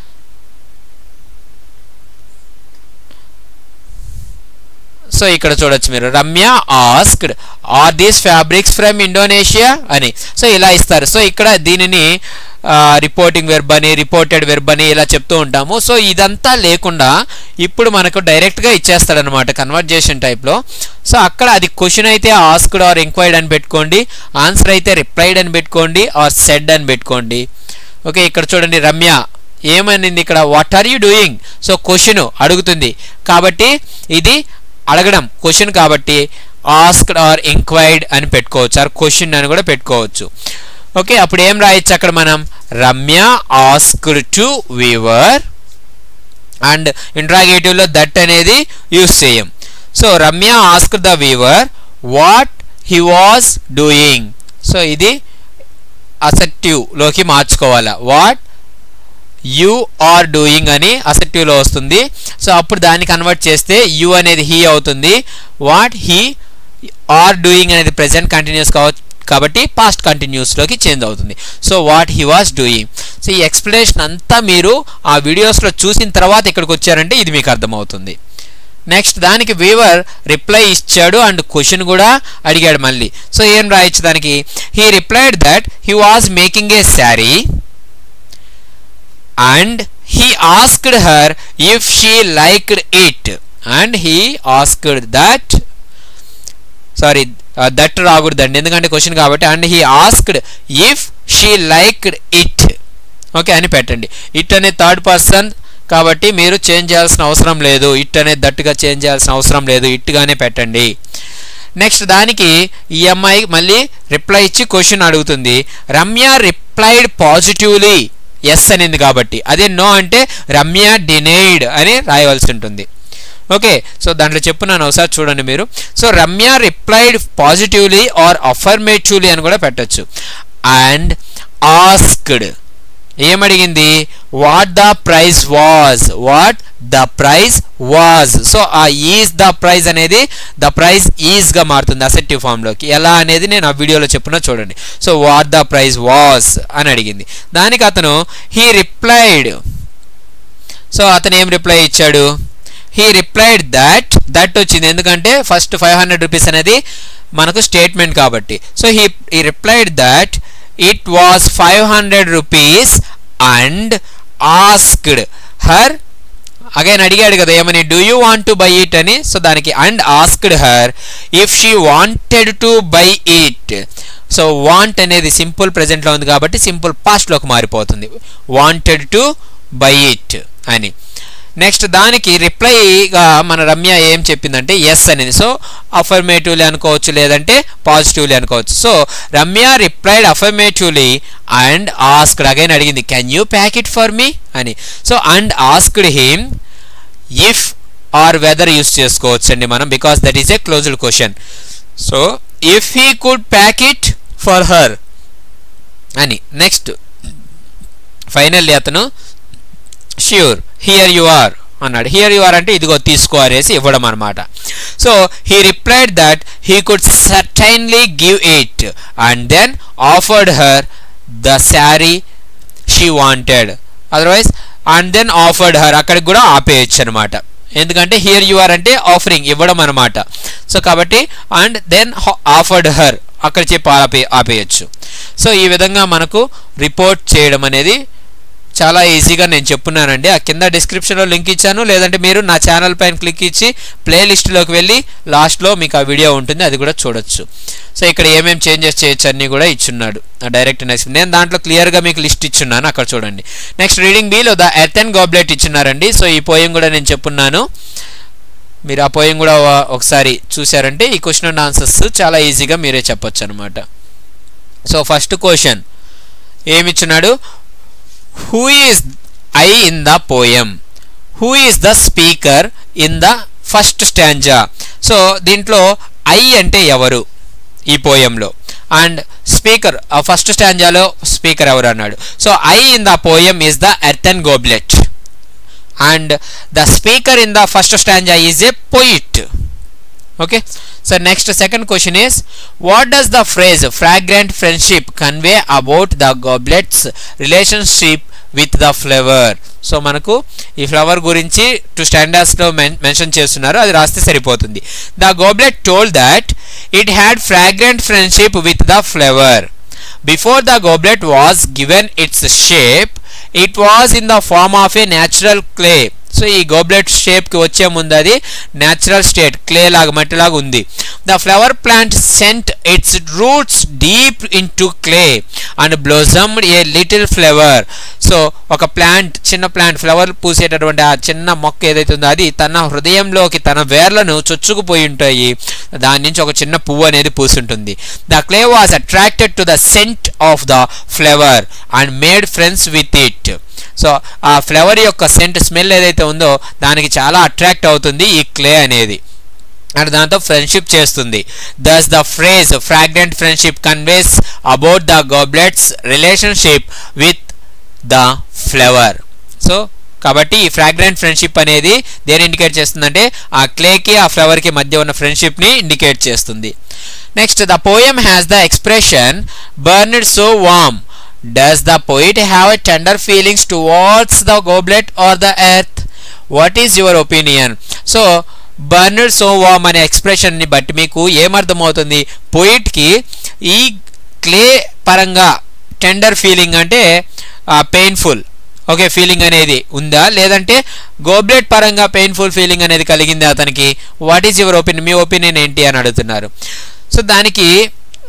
సో ఇక్కడ చూడొచ్చు మీరు Ramya asked are these fabrics from Indonesia అని సో ఇలా ఇస్తారు సో ఇక్కడ దీనిని రిపోర్టింగ్ వెర్బ్ అని రిపోర్టెడ్ వెర్బ్ అని ఇలా చెప్తూ ఉంటాము సో ఇదంతా లేకుండా ఇప్పుడు మనకు డైరెక్ట్గా ఇచ్చేస్తాడనమాట కన్వర్జేషన్ టైప్లో సో అక్కడ అది క్వశ్చన్ అయితే ఆస్క్డ్ ఆర్ ఎంక్వైర్డ్ అని పెట్టుకోండి ఆన్సర్ అయితే రిప్లైడ్ అని పెట్టుకోండి ఆర్ సెడ్ అని పెట్టుకోండి ఓకే ఇక్కడ చూడండి రమ్య ఏమనింది ఇక్కడ what are you doing so question అడుగుతుంది కాబట్టి ఇది అడగడం క్వశ్చన్ కాబట్టి ఆస్క్డ్ ఆర్ ఎంక్వైర్డ్ అని పెట్టుకోవచ్చు ఆర్ క్వశ్చన్ అని కూడా పెట్టుకోవచ్చు ఓకే అప్పుడు ఏం రాయొచ్చు అక్కడ మనం Ramya asked to weaver and ఇంట్రాగేటివ్లో దట్ అనేది యూస్ చేయం so Ramya ask the weaver what he was doing so ఇది అసెప్టివ్లోకి మార్చుకోవాలా వాట్ యు ఆర్ డూయింగ్ అని అసెప్టివ్లో వస్తుంది సో అప్పుడు దాన్ని కన్వర్ట్ చేస్తే యు అనేది హీ అవుతుంది వాట్ హీ ఆర్ డూయింగ్ అనేది ప్రెసెంట్ కంటిన్యూస్ కావచ్చు కాబట్టి పాస్ట్ కంటిన్యూస్లోకి చేంజ్ అవుతుంది so what he was doing so ఈ ఎక్స్ప్లెనేషన్ అంతా మీరు ఆ వీడియోస్లో చూసిన తర్వాత ఇక్కడికి వచ్చారంటే ఇది మీకు అర్థమవుతుంది నెక్స్ట్ దానికి వీవర్ రిప్లై ఇచ్చాడు అండ్ క్వశ్చన్ కూడా అడిగాడు మళ్ళీ సో ఏం రాయొచ్చు దానికి he replied that he was making a sari and he asked her if she liked it and he asked that sorry that రాకూడదండి ఎందుకంటే క్వశ్చన్ కాబట్టి and he asked if she liked it okay అని పెట్టండి it అనే third person కాబట్టి మీరు change చేయాల్సిన అవసరం లేదు ఇట్ అనేది దట్టుగా చేంజ్ చేయాల్సిన అవసరం లేదు ఇట్గానే పెట్టండి నెక్స్ట్ దానికి ఈ అమ్మాయి మళ్ళీ రిప్లై ఇచ్చి క్వశ్చన్ అడుగుతుంది రమ్య రిప్లైడ్ పాజిటివ్లీ ఎస్ అనింది కాబట్టి అదే నో అంటే రమ్య డినైడ్ అని రాయవలసి ఉంటుంది ఓకే సో దాంట్లో చెప్పున్నాను ఒకసారి చూడండి మీరు so Ramya replied positively or affirmatively అని కూడా పెట్టచ్చు అండ్ ఆస్క్డ్ ఏమడిగింది what the prize was what the prize was so ఆ ఈజ్ ద ప్రైజ్ అనేది ద ప్రైజ్ ఈజ్గా మారుతుంది అసెప్టివ్ ఫామ్లోకి ఎలా అనేది నేను ఆ వీడియోలో చెప్పున్నా చూడండి so what the prize was అని అడిగింది దానికి అతను హీ రిప్లైడ్ సో అతను ఏం రిప్లై ఇచ్చాడు హీ రిప్లైడ్ దట్ దట్ వచ్చింది ఎందుకంటే ఫస్ట్ ఫైవ్ హండ్రెడ్ రూపీస్ అనేది మనకు స్టేట్మెంట్ కాబట్టి so he he replied that it was five hundred rupees and asked her again అడిగాడు కదా ఏమని do you want to buy it అని సో దానికి and asked her if she wanted to buy it so want అనేది simple ప్రెజెంట్లో ఉంది కాబట్టి simple పాస్ట్లోకి మారిపోతుంది వాంటెడ్ టు బై ఇట్ అని నెక్స్ట్ దానికి రిప్లైగా మన రమ్య ఏం చెప్పిందంటే ఎస్ అనేది సో అఫర్మేటివ్లీ అనుకోవచ్చు లేదంటే పాజిటివ్లీ అనుకోవచ్చు so Ramya replied affirmatively and asked again అడిగింది can you pack it for me అని so and asked him if or whether use చేసుకోవచ్చు అండి మనం because that is a closed question so if he could pack it for her అని next finally అతను sure here you are అన్నాడు here you are అంటే ఇదిగో తీసుకో అనేసి ఇవ్వడం అనమాట so he replied that he could certainly give it and then offered her the sari she wanted otherwise and then offered her అక్కడికి కూడా ఆపేయచ్చు అనమాట ఎందుకంటే హియర్ యు ఆర్ అంటే ఆఫరింగ్ ఇవ్వడం అనమాట సో కాబట్టి అండ్ దెన్ ఆఫర్డ్ హర్ అక్కడ చెప్పి ఆపే ఆపేయచ్చు సో ఈ విధంగా మనకు రిపోర్ట్ చేయడం అనేది చాలా ఈజీగా నేను చెప్పున్నానండి ఆ కింద డిస్క్రిప్షన్లో లింక్ ఇచ్చాను లేదంటే మీరు నా ఛానల్ పైన క్లిక్ ఇచ్చి ప్లేలిస్ట్లోకి వెళ్ళి లాస్ట్లో మీకు ఆ వీడియో ఉంటుంది అది కూడా చూడొచ్చు సో ఇక్కడ ఏమేమి చేంజెస్ చేయొచ్చు అన్నీ కూడా ఇచ్చున్నాడు డైరెక్ట్ నెక్స్ట్ నేను దాంట్లో క్లియర్గా మీకు లిస్ట్ ఇచ్చున్నాను అక్కడ చూడండి నెక్స్ట్ రీడింగ్ బీలో ద ఎర్త్ అండ్ గోబ్లెట్ ఇచ్చినారండి సో ఈ పోయం కూడా నేను చెప్పున్నాను మీరు ఆ పోయం కూడా ఒకసారి చూసారంటే ఈ క్వశ్చన్ అండ్ ఆన్సర్స్ చాలా ఈజీగా మీరే చెప్పొచ్చు అనమాట సో ఫస్ట్ క్వశ్చన్ ఏమిచ్చున్నాడు who is I in the poem who is the speaker in the first stanza so దీంట్లో ఐ అంటే ఎవరు ఈ పోయంలో అండ్ స్పీకర్ ఫస్ట్ స్టాంజాలో స్పీకర్ ఎవరు అన్నాడు so I in the poem is the earthen goblet and the speaker in the first stanza is a poet okay so next second question is what does the phrase fragrant friendship convey about the goblet's relationship with the flower so మనకు ఈ flower గురించి two స్టాండర్డ్స్లో men mention చేస్తున్నారు అది రాస్తే సరిపోతుంది the goblet told that it had fragrant friendship with the flower before the goblet was given its shape it was in the form of a natural clay so ఈ goblet షేప్కి వచ్చే ముందు అది natural state clay లాగా మట్టిలాగా ఉంది the flower plant sent its roots deep into clay and blossomed a little flower so ఒక plant చిన్న ప్లాంట్ ఫ్లవర్ పూసేటటువంటి ఆ చిన్న మొక్క ఏదైతే ఉందో అది తన హృదయంలోకి తన వేర్లను చొచ్చుకుపోయి ఉంటాయి దాని నుంచి ఒక చిన్న పువ్వు అనేది పూసుంటుంది the clay was attracted to the scent of the flower and made friends with it so ఆ ఫ్లవర్ యొక్క సెంట్ స్మెల్ ఏదైతే ఉందో దానికి చాలా అట్రాక్ట్ అవుతుంది ఈ క్లే అనేది అండ్ దాంతో ఫ్రెండ్షిప్ చేస్తుంది thus the phrase fragrant friendship conveys about the goblet's relationship with the flower so కాబట్టి ఈ ఫ్రాగ్రెంట్ ఫ్రెండ్షిప్ అనేది దేని ఇండికేట్ చేస్తుందంటే ఆ క్లేకి ఆ ఫ్లవర్కి మధ్య ఉన్న ఫ్రెండ్షిప్ని ఇండికేట్ చేస్తుంది next the poem has the expression burned so warm does the poet have a tender feelings towards the goblet or the earth what is your opinion so burned so warm అనే ఎక్స్ప్రెషన్ని బట్టి మీకు ఏమర్థమవుతుంది పోయిట్కి ఈ clay పరంగా tender feeling అంటే painful okay feeling అనేది ఉందా లేదంటే గోబ్లెట్ పరంగా పెయిన్ఫుల్ ఫీలింగ్ అనేది కలిగింది అతనికి వాట్ ఈజ్ యువర్ ఒపీనియన్ మీ ఒపీనియన్ ఏంటి అని అడుగుతున్నారు సో దానికి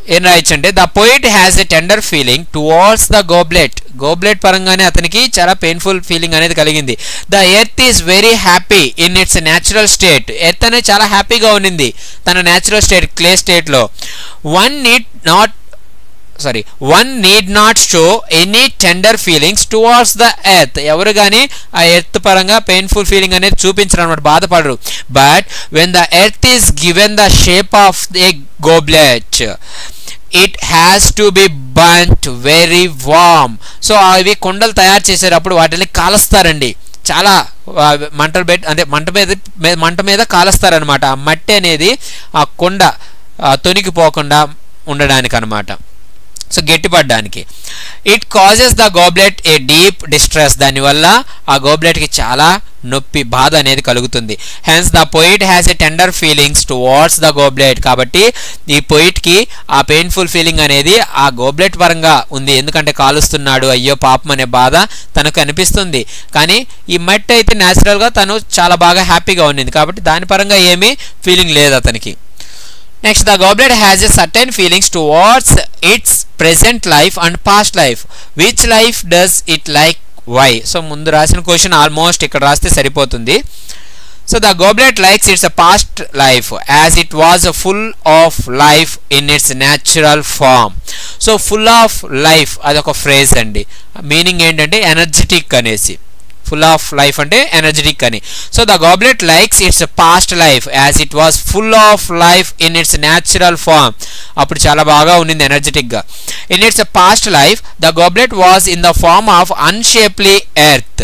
ఏం రాయొచ్చు అంటే the poet has a tender feeling towards the goblet goblet పరంగానే అతనికి చాలా పెయిన్ఫుల్ ఫీలింగ్ అనేది కలిగింది the earth is very happy in its natural state earth అనేది చాలా హ్యాపీగా ఉన్నింది తన న్యాచురల్ స్టేట్ క్లే స్టేట్లో one need not sorry one need not show any tender feelings towards the earth ఎవరు కానీ ఆ ఎర్త్ పరంగా పెయిన్ఫుల్ ఫీలింగ్ అనేది చూపించరు అనమాట బాధపడరు but when the earth is given the shape of a goblet it has to be burnt very warm so అవి కొండలు తయారు చేసేటప్పుడు వాటిని కాలుస్తారండి చాలా ఆ, మంటలు పెట్టి అంటే మంట మీద మీద- మంట మీద కాలుస్తారనమాట ఆ మట్టి అనేది ఆ కొండ ఆ, తొనికిపోకుండా ఉండడానికి అనమాట సో గట్టిపడడానికి it causes the goblet a deep distress దానివల్ల ఆ గోబ్లెట్కి చాలా నొప్పి బాధ అనేది కలుగుతుంది hence the poet has a tender feelings towards the goblet కాబట్టి ఈ పొయిట్కి ఆ పెయిన్ఫుల్ ఫీలింగ్ అనేది ఆ గోబ్లెట్ పరంగా ఉంది ఎందుకంటే కాలుస్తున్నాడు అయ్యో పాపం అనే బాధ తనకు అనిపిస్తుంది కానీ ఈ మట్టి అయితే న్యాచురల్గా తను చాలా బాగా హ్యాపీగా ఉండింది కాబట్టి దాని పరంగా ఏమీ ఫీలింగ్ లేదు అతనికి next the goblet has a certain feelings towards its present life and past life which life does it like why so ముందు రాసిన క్వశ్చన్ ఆల్మోస్ట్ ఇక్కడ రాస్తే సరిపోతుంది so the goblet likes its a past life as it was a full of life in its natural form so full of life అదొక phrase అండి meaning ఏంటంటే energetic అనేసి full of life అంటే energetic అని so the goblet likes its past life as it was full of life in its natural form అప్పుడు చాలా బాగా ఉండింది ఎనర్జెటిక్గా in its past life the goblet was in the form of unshapely earth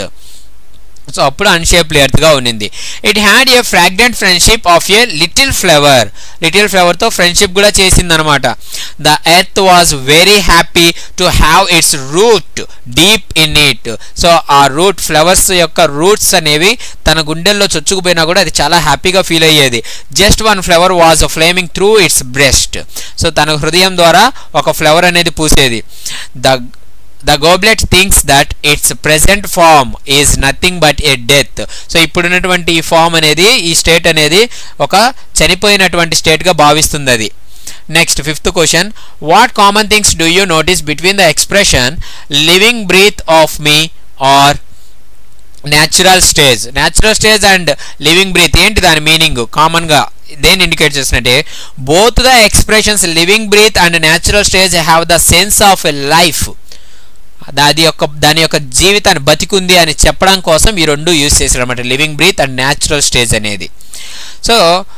so అప్పుడు unshapely ఎర్త్గా ఉన్నింది it had a fragrant friendship of a little flower little ఫ్లవర్తో friendship కూడా చేసిందనమాట the earth was very happy to have its root deep in it so ఆ root flowers యొక్క roots అనేవి తన గుండెల్లో చొచ్చుకుపోయినా కూడా అది చాలా హ్యాపీగా ఫీల్ అయ్యేది just one flower was flaming through its breast so తన హృదయం ద్వారా ఒక ఫ్లవర్ అనేది పూసేది the the goblet thinks that its present form is nothing but a death so ఇప్పుడున్నటువంటి ఈ ఫామ్ అనేది ఈ స్టేట్ అనేది ఒక చనిపోయినటువంటి స్టేట్గా భావిస్తుంది అది next fifth question what common things do you notice between the expression living breath of me or natural stage natural stage and living breath ఏంటి దాని మీనింగ్ కామన్గా దేన్ని ఇండికేట్ చేసినట్టే both the expressions living breath and natural stage have the sense of a life దాని యొక్క దాని యొక్క జీవితాన్ని బతికుంది అని చెప్పడం కోసం ఈ రెండు యూజ్ చేశారు అనమాట living breath and natural stage అనేది సో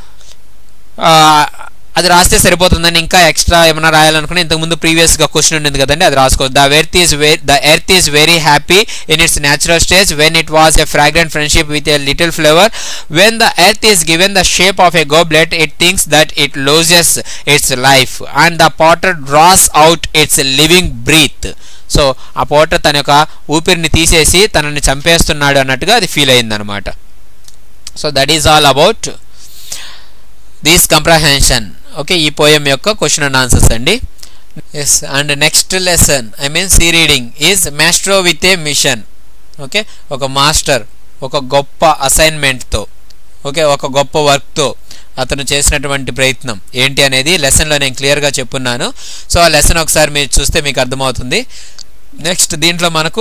అది రాస్తే సరిపోతుందని ఇంకా ఎక్స్ట్రా ఏమైనా రాయాలనుకుని ఇంతకుముందు ప్రీవియస్గా క్వశ్చన్ ఉండింది కదండి అది రాసుకో the earth is very the earth is very happy in its natural stage when it was a fragrant friendship with a little flavour when the earth is given the shape of a goblet it thinks that it loses its life and the potter draws out its living breath so ఆ potter తన యొక్క ఊపిరిని తీసేసి తనని చంపేస్తున్నాడు అన్నట్టుగా అది feel అయిందనమాట so that is all about this comprehension okay ఈ పోయం యొక్క క్వశ్చన్ అండ్ ఆన్సర్స్ అండి yes and next lesson I mean see reading is maestro with a mission okay ఒక మాస్టర్ ఒక గొప్ప అసైన్మెంట్తో ఓకే ఒక గొప్ప వర్క్తో అతను చేసినటువంటి ప్రయత్నం ఏంటి అనేది లెసన్లో నేను క్లియర్గా చెప్పున్నాను సో ఆ లెసన్ ఒకసారి మీరు చూస్తే మీకు అర్థమవుతుంది నెక్స్ట్ దీంట్లో మనకు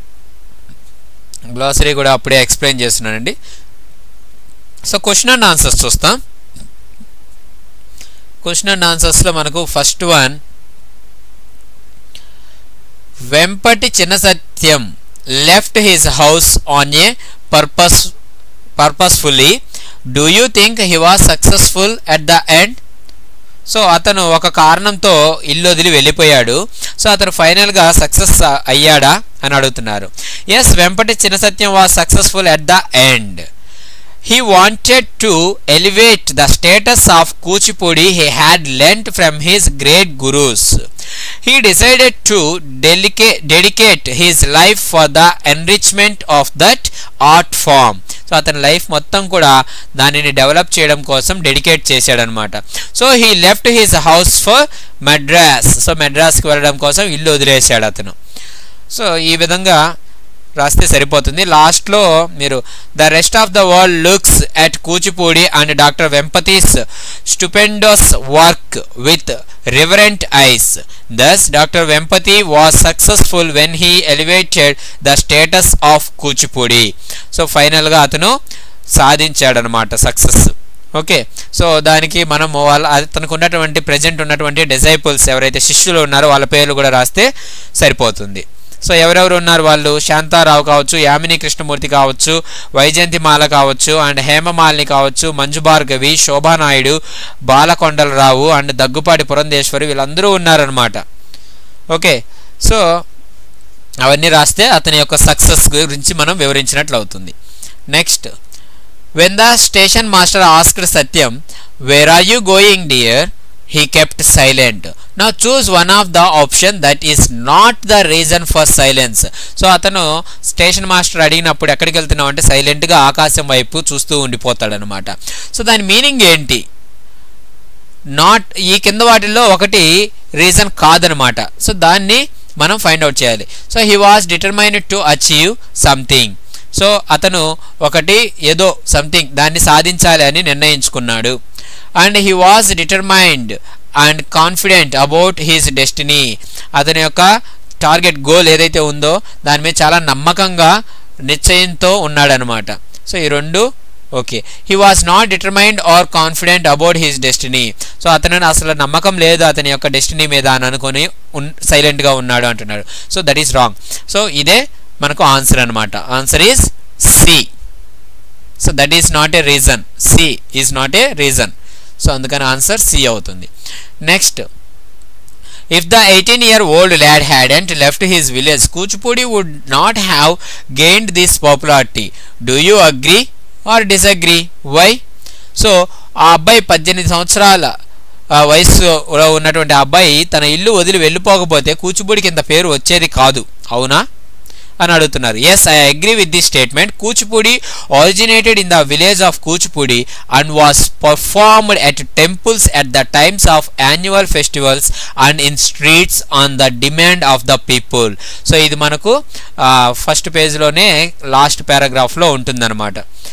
గ్లాసరీ కూడా అప్పుడే ఎక్స్ప్లెయిన్ చేస్తున్నానండి సో క్వశ్చన్ అండ్ ఆన్సర్స్ చూస్తాం క్వశ్చన్ అండ్ ఆన్సర్స్లో మనకు first one Vempati Chinna Satyam left his house on a purpose purposefully do you think he was successful at the end so అతను ఒక కారణంతో ఇల్లు వదిలి వెళ్ళిపోయాడు సో అతను ఫైనల్గా సక్సెస్ అయ్యాడా అని అడుగుతున్నారు yes Vempati Chinna Satyam was successful at the end he wanted to elevate the status of Kuchipudi he had learnt from his great gurus. He decided to dedicate, dedicate his life for the enrichment of that art form. So అతని life మొత్తం కూడా దానిని develop చేయడం కోసం dedicate చేశాడనమాట so he left his house for Madras so మెడ్రాస్కి వెళ్ళడం కోసం ఇల్లు వదిలేశాడు అతను సో ఈ విధంగా రాస్తే సరిపోతుంది లాస్ట్లో మీరు the rest of the world looks at Kuchipudi and doctor Vempati's stupendous work with reverent eyes thus doctor Vempati was successful when he elevated the status of Kuchipudi so ఫైనల్గా అతను సాధించాడనమాట సక్సెస్ ఓకే సో దానికి మనం వాళ్ళ అతనికి ఉన్నటువంటి ప్రజెంట్ ఉన్నటువంటి డిజైపుల్స్ ఎవరైతే శిష్యులు ఉన్నారో వాళ్ళ పేర్లు కూడా రాస్తే సరిపోతుంది సో ఎవరెవరు ఉన్నారు వాళ్ళు శాంతారావు కావచ్చు యామిని కృష్ణమూర్తి కావచ్చు వైజయంతిమాల కావచ్చు అండ్ హేమమాలిని కావచ్చు మంజు భార్గవి శోభానాయుడు బాలకొండలరావు అండ్ దగ్గుపాటి పురంధేశ్వరి వీళ్ళందరూ ఉన్నారనమాట ఓకే సో అవన్నీ రాస్తే అతని యొక్క సక్సెస్ గురించి మనం వివరించినట్లు అవుతుంది next when the station master asked Satyam where are you going dear he kept silent నా choose one of the option that is not the reason for silence so అతను స్టేషన్ మాస్టర్ అడిగినప్పుడు ఎక్కడికి వెళ్తున్నావు అంటే సైలెంట్గా ఆకాశం వైపు చూస్తూ ఉండిపోతాడనమాట సో దాని మీనింగ్ ఏంటి నాట్ ఈ కింద వాటిల్లో ఒకటి రీజన్ కాదనమాట సో దాన్ని మనం ఫైండ్ అవుట్ చేయాలి so he was determined to achieve something so అతను ఒకటి ఏదో సంథింగ్ దాన్ని సాధించాలి అని నిర్ణయించుకున్నాడు and he was determined and confident about his destiny అతని యొక్క టార్గెట్ గోల్ ఏదైతే ఉందో దాని మీద చాలా నమ్మకంగా నిశ్చయంతో ఉన్నాడనమాట సో ఈ రెండు okay he was not determined or confident about his destiny so అతను అసలు నమ్మకం లేదు అతని యొక్క డెస్టినీ మీద అని అనుకొని ఉన్ సైలెంట్గా ఉన్నాడు అంటున్నాడు so that is wrong so ఇదే మనకు ఆన్సర్ అనమాట answer is C so that is not a reason C is not a reason so అందుకని ఆన్సర్ సి అవుతుంది next if the eighteen year old lad hadn't left his village Kuchipudi would not have gained this popularity do you agree or disagree why so ఆ అబ్బాయి పద్దెనిమిది సంవత్సరాల ఆ, వయసులో ఉన్నటువంటి ఆ అబ్బాయి తన ఇల్లు వదిలి వెళ్ళిపోకపోతే కూచిపూడికి ఇంత పేరు వచ్చేది కాదు అవునా అని అడుగుతున్నారు yes I agree with this statement Kuchipudi originated in the village of Kuchipudi and was performed at temples at the times of annual festivals and in streets on the demand of the people so ఇది మనకు first పేజ్లోనే last పారాగ్రాఫ్లో ఉంటుందన్నమాట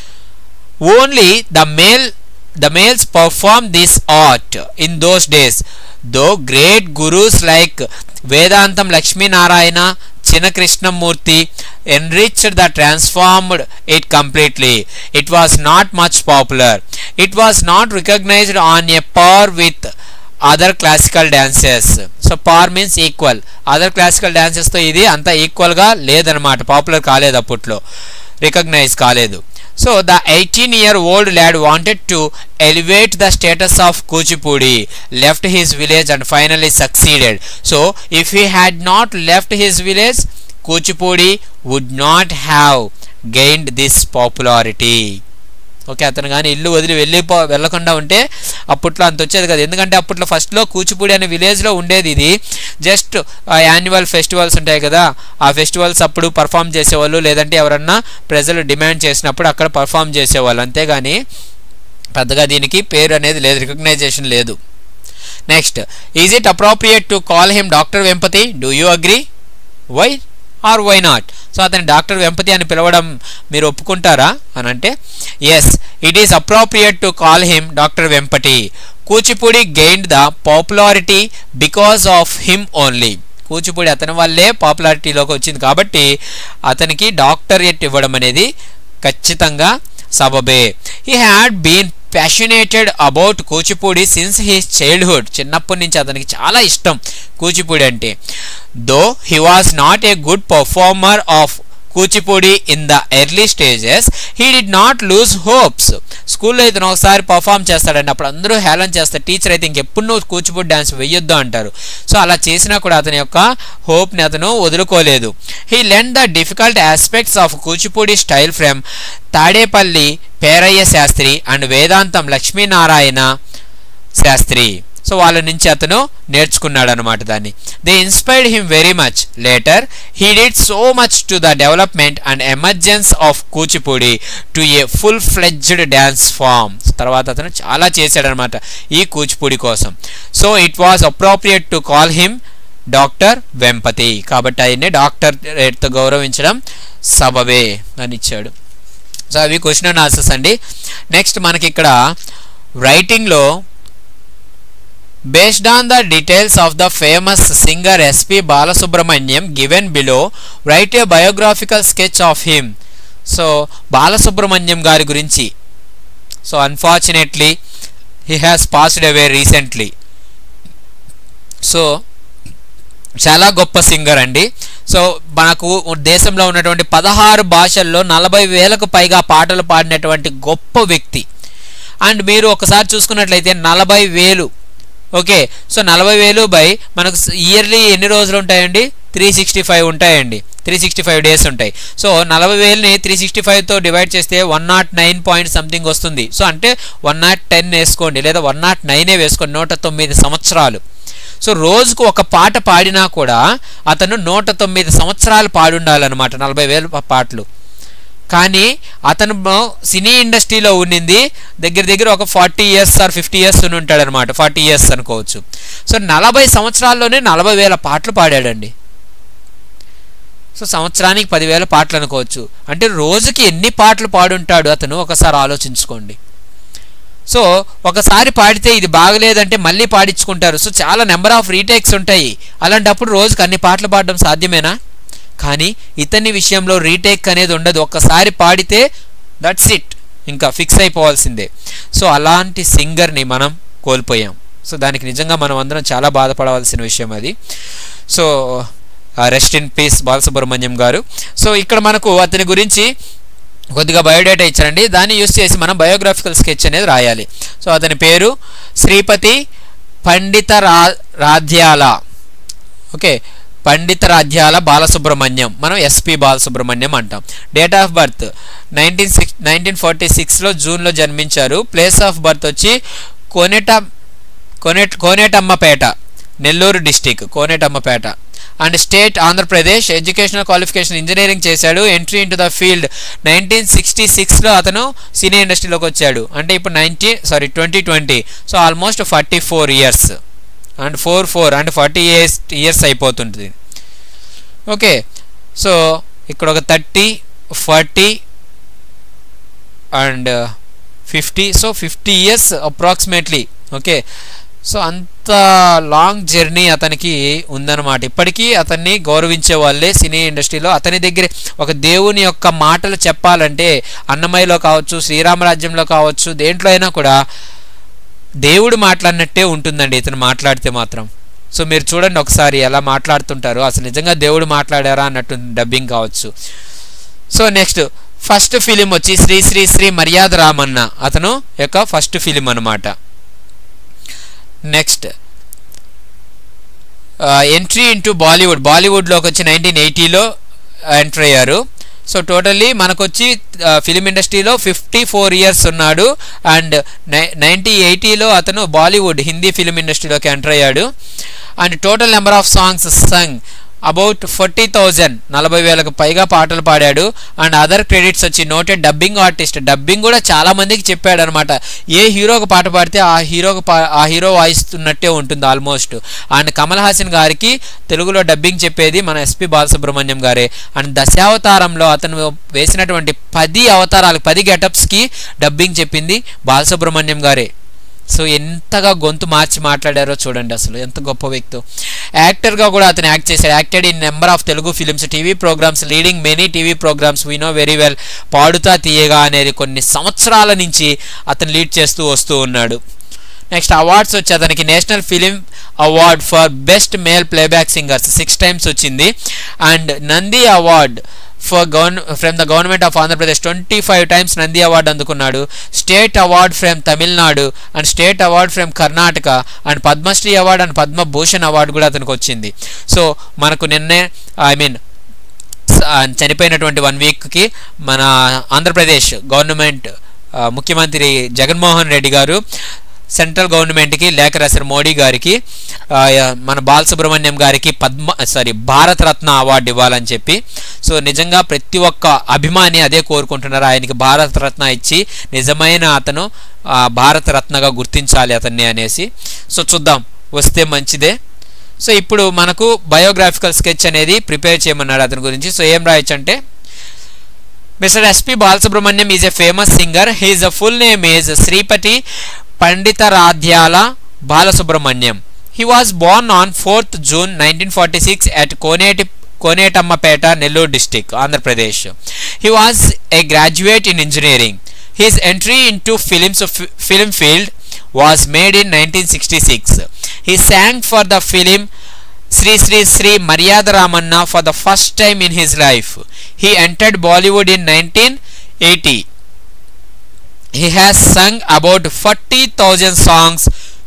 only the male the males performed this art in those days though great gurus like vedantam lakshmi narayana china krishnamurti enriched the transformed it completely it was not much popular it was not recognized on a par with other classical dances so par means equal other classical డాన్సెస్తో ఇది అంత ఈక్వల్గా లేదనమాట popular కాలేదు అప్పట్లో recognise కాలేదు so the eighteen year old lad wanted to elevate the status of Kuchipudi left his village and finally succeeded so if he had not left his village Kuchipudi would not have gained this popularity okay అతను కానీ ఇల్లు వదిలి వెళ్ళిపో వెళ్ళకుండా ఉంటే అప్పట్లో అంత వచ్చేది కదా ఎందుకంటే అప్పట్లో ఫస్ట్లో కూచిపూడి అనే విలేజ్లో ఉండేది ఇది జస్ట్ యాన్యువల్ ఫెస్టివల్స్ ఉంటాయి కదా ఆ ఫెస్టివల్స్ అప్పుడు పర్ఫామ్ చేసేవాళ్ళు లేదంటే ఎవరన్నా ప్రజలు డిమాండ్ చేసినప్పుడు అక్కడ పర్ఫామ్ చేసేవాళ్ళు అంతేగాని పెద్దగా దీనికి పేరు అనేది లేదు రికగ్నైజేషన్ లేదు next is it appropriate to call him doctor Vempati do you agree why or why not so అతని డాక్టర్ వెంపతి అని పిలవడం మీరు ఒప్పుకుంటారా అని అంటే yes it is appropriate to call him doctor Vempati Kuchipudi gained the popularity because of him only Kuchipudi అతని వల్లే పాపులారిటీలోకి వచ్చింది కాబట్టి అతనికి డాక్టరేట్ ఇవ్వడం అనేది ఖచ్చితంగా సబబే he had been passionated about Kuchipudi since his childhood చిన్నప్పటి నుంచి అతనికి చాలా ఇష్టం కూచిపూడి అంటే though he was not a good performer of Kuchipudi in the early stages he did not lose hopes స్కూల్లో ఇతను ఒకసారి పర్ఫామ్ చేస్తాడండి అప్పుడు అందరూ హేళన చేస్తారు టీచర్ అయితే ఇంకెప్పుడు నువ్వు కూచిపూడి డ్యాన్స్ వెయ్యొద్దు అంటారు సో అలా చేసినా కూడా అతని యొక్క హోప్ని అతను వదులుకోలేదు he learnt the difficult aspects of Kuchipudi style from Tadepalli Perayya Sastri and Vedantam Lakshminarayana Sastry so వాళ్ళ నుంచి అతను నేర్చుకున్నాడు అనమాట దాన్ని they inspired him very much later he did so much to the development and emergence of Kuchipudi to a full fledged dance form తర్వాత అతను చాలా చేశాడనమాట ఈ కూచిపూడి కోసం so it was appropriate to call him doctor Vempati కాబట్టి ఆయన్ని డాక్టర్ రేట్తో గౌరవించడం సబబే అని ఇచ్చాడు సో అవి క్వశ్చన్ అండ్ ఆన్సర్స్ అండి నెక్స్ట్ మనకి ఇక్కడ రైటింగ్లో Based on the details of the famous singer S.P. Balasubramanyam given below, write a biographical sketch of him. So Balasubrahmanyam గారి గురించి so unfortunately he has passed away recently so చాలా గొప్ప singer అండి so మనకు దేశంలో ఉన్నటువంటి పదహారు భాషల్లో నలభై వేలకు పైగా పాటలు పాడినటువంటి గొప్ప వ్యక్తి అండ్ మీరు ఒకసారి చూసుకున్నట్లయితే నలభై వేలు ఓకే సో నలభై వేలు బై మనకు ఇయర్లీ ఎన్ని రోజులు ఉంటాయండి త్రీ సిక్స్టీ ఫైవ్ ఉంటాయండి త్రీ సిక్స్టీ ఫైవ్ డేస్ ఉంటాయి సో నలభై వేలని త్రీ సిక్స్టీ ఫైవ్తో డివైడ్ చేస్తే one nought nine point something వస్తుంది సో అంటే వన్ నాట్ టెన్ వేసుకోండి లేదా వన్ నాట్ నైనే వేసుకోండి నూట తొమ్మిది సంవత్సరాలు సో రోజుకు ఒక పాట పాడినా కూడా అతను నూట తొమ్మిది సంవత్సరాలు పాడుండాలన్నమాట నలభై వేలు పా- పాటలు కానీ అతను బ- సినీ ఇండస్ట్రీలో ఉండింది దగ్గర దగ్గర ఒక forty years or fifty years అని ఉంటాడు అనమాట ఫార్టీ ఇయర్స్ అనుకోవచ్చు సో నలభై సంవత్సరాల్లోనే నలభై వేల పాటలు పాడాడండి సో సంవత్సరానికి పదివేల పాటలు అనుకోవచ్చు అంటే రోజుకి ఎన్ని పాటలు పాడుంటాడు అతను ఒకసారి ఆలోచించుకోండి సో ఒకసారి పాడితే ఇది బాగలేదంటే మళ్ళీ పాడించుకుంటారు సో చాలా నెంబర్ ఆఫ్ రీటేక్స్ ఉంటాయి అలాంటప్పుడు రోజుకి అన్ని పాటలు పాడడం సాధ్యమేనా కానీ ఇతని విషయంలో రీటేక్ అనేది ఉండదు ఒక్కసారి పాడితే దట్స్ ఇట్ ఇంకా ఫిక్స్ అయిపోవాల్సిందే సో అలాంటి సింగర్ని మనం కోల్పోయాం సో దానికి నిజంగా మనం అందరం చాలా బాధపడవలసిన విషయం అది so rest in peace Balasubrahmanyam garu so ఇక్కడ మనకు అతని గురించి కొద్దిగా బయోడేటా ఇచ్చారండి దాన్ని యూస్ చేసి మనం బయోగ్రాఫికల్ స్కెచ్ అనేది రాయాలి సో అతని పేరు శ్రీపతి పండిత రా రాధ్యాల ఓకే పండిత రాజ్యాల బాలసుబ్రహ్మణ్యం మనం ఎస్పి బాలసుబ్రహ్మణ్యం అంటాం date of birth nineteen six nineteen forty సిక్స్లో జూన్లో జన్మించారు ప్లేస్ ఆఫ్ బర్త్ వచ్చి కోనేట కోనేట్ Konetammapeta Nellore district Konetammapeta and state Andhra Pradesh educational qualification engineering చేశాడు entry into the field nineteen sixty సిక్స్లో అతను సినీ ఇండస్ట్రీలోకి వచ్చాడు అంటే ఇప్పుడు ninety sorry twenty twenty so almost forty four years and four four and forty years years అయిపోతుంటుంది ఓకే సో ఇక్కడ ఒక thirty forty and fifty so fifty years approximately okay so అంత లాంగ్ జర్నీ అతనికి ఉందన్నమాట ఇప్పటికీ అతన్ని గౌరవించే వాళ్ళే సినీ ఇండస్ట్రీలో అతని దగ్గర ఒక దేవుని యొక్క మాటలు చెప్పాలంటే అన్నమయ్యలో కావచ్చు శ్రీరామరాజ్యంలో కావచ్చు దేంట్లో అయినా కూడా దేవుడు మాట్లాడినట్టే ఉంటుందండి ఇతను మాట్లాడితే మాత్రం సో మీరు చూడండి ఒకసారి ఎలా మాట్లాడుతుంటారు అసలు నిజంగా దేవుడు మాట్లాడారా అన్నట్టు డబ్బింగ్ కావచ్చు సో నెక్స్ట్ ఫస్ట్ ఫిలిం వచ్చి శ్రీ శ్రీ శ్రీ మర్యాద రామన్న అతను యొక్క ఫస్ట్ ఫిలిం అనమాట నెక్స్ట్ ఎంట్రీ ఇంటూ బాలీవుడ్ బాలీవుడ్లోకి వచ్చి నైన్టీన్ ఎయిటీలో ఎంటర్ అయ్యారు సో టోటల్లీ మనకొచ్చి ఫిలిం ఇండస్ట్రీలో ఫిఫ్టీ ఫోర్ ఇయర్స్ ఉన్నాడు అండ్ నై నైన్టీ ఎయిటీలో అతను బాలీవుడ్ హిందీ ఫిలిం ఇండస్ట్రీలోకి ఎంటర్ అయ్యాడు and total number of songs sung about forty thousand నలభై వేలకు పైగా పాటలు పాడాడు అండ్ అదర్ క్రెడిట్స్ వచ్చి నోటెడ్ డబ్బింగ్ ఆర్టిస్ట్ డబ్బింగ్ కూడా చాలా మందికి చెప్పాడు అనమాట ఏ హీరోకి పాట పాడితే ఆ హీరోకి పా ఆ హీరో వాయిస్తున్నట్టే ఉంటుంది ఆల్మోస్ట్ అండ్ కమల్ హాసన్ గారికి తెలుగులో డబ్బింగ్ చెప్పేది మన ఎస్పి బాలసుబ్రహ్మణ్యం గారే అండ్ దశావతారంలో అతను వేసినటువంటి పది అవతారాలు పది గెటప్స్కి డబ్బింగ్ చెప్పింది బాలసుబ్రహ్మణ్యం గారే సో ఎంతగా గొంతు మార్చి మాట్లాడారో చూడండి అసలు ఎంత గొప్ప వ్యక్తి యాక్టర్గా కూడా అతను యాక్ట్ చేశాడు acted in number of Telugu films TV programmes leading many TV programmes we know very well Paduta Teeyaga అనేది కొన్ని సంవత్సరాల నుంచి అతను లీడ్ చేస్తూ వస్తూ ఉన్నాడు నెక్స్ట్ అవార్డ్స్ వచ్చి అతనికి national film award for best male playback singers six times వచ్చింది అండ్ నంది అవార్డ్ ఫర్ గవర్న from the government of Andhra Pradesh twenty five times Nandi award అందుకున్నాడు state award from Tamil Nadu and state award from Karnataka and Padma Shri award and Padma Bhushan award కూడా అతనికి వచ్చింది so మనకు నిన్నే I mean చనిపోయినటువంటి one వీక్కి మన ఆంధ్రప్రదేశ్ గవర్నమెంట్ ముఖ్యమంత్రి జగన్మోహన్ రెడ్డి గారు సెంట్రల్ గవర్నమెంట్కి లేఖ రాశారు మోడీ గారికి మన బాలసుబ్రహ్మణ్యం గారికి పద్మ సారీ భారతరత్న అవార్డు ఇవ్వాలని చెప్పి సో నిజంగా ప్రతి ఒక్క అభిమాని అదే కోరుకుంటున్నారు ఆయనకి భారతరత్న ఇచ్చి నిజమైన అతను భారతరత్నగా గుర్తించాలి అతన్ని అనేసి సో చూద్దాం వస్తే మంచిదే సో ఇప్పుడు మనకు బయోగ్రాఫికల్ స్కెచ్ అనేది ప్రిపేర్ చేయమన్నాడు అతని గురించి సో ఏం రాయొచ్చు అంటే mister SP Balasubrahmanyam is a famous singer his uh full name is Sripati Panditaradhyula Balasubrahmanyam he was born on fourth June nineteen forty six at కోనేటి Konetammapeta Nellore district Andhra Pradesh he was a graduate in engineering his entry into films film field was made in 1966. He sang for the film Sri Sri Sri Maryada Ramanna for the first time in his life. He entered Bollywood in 1980. He has sung about 40,000 songs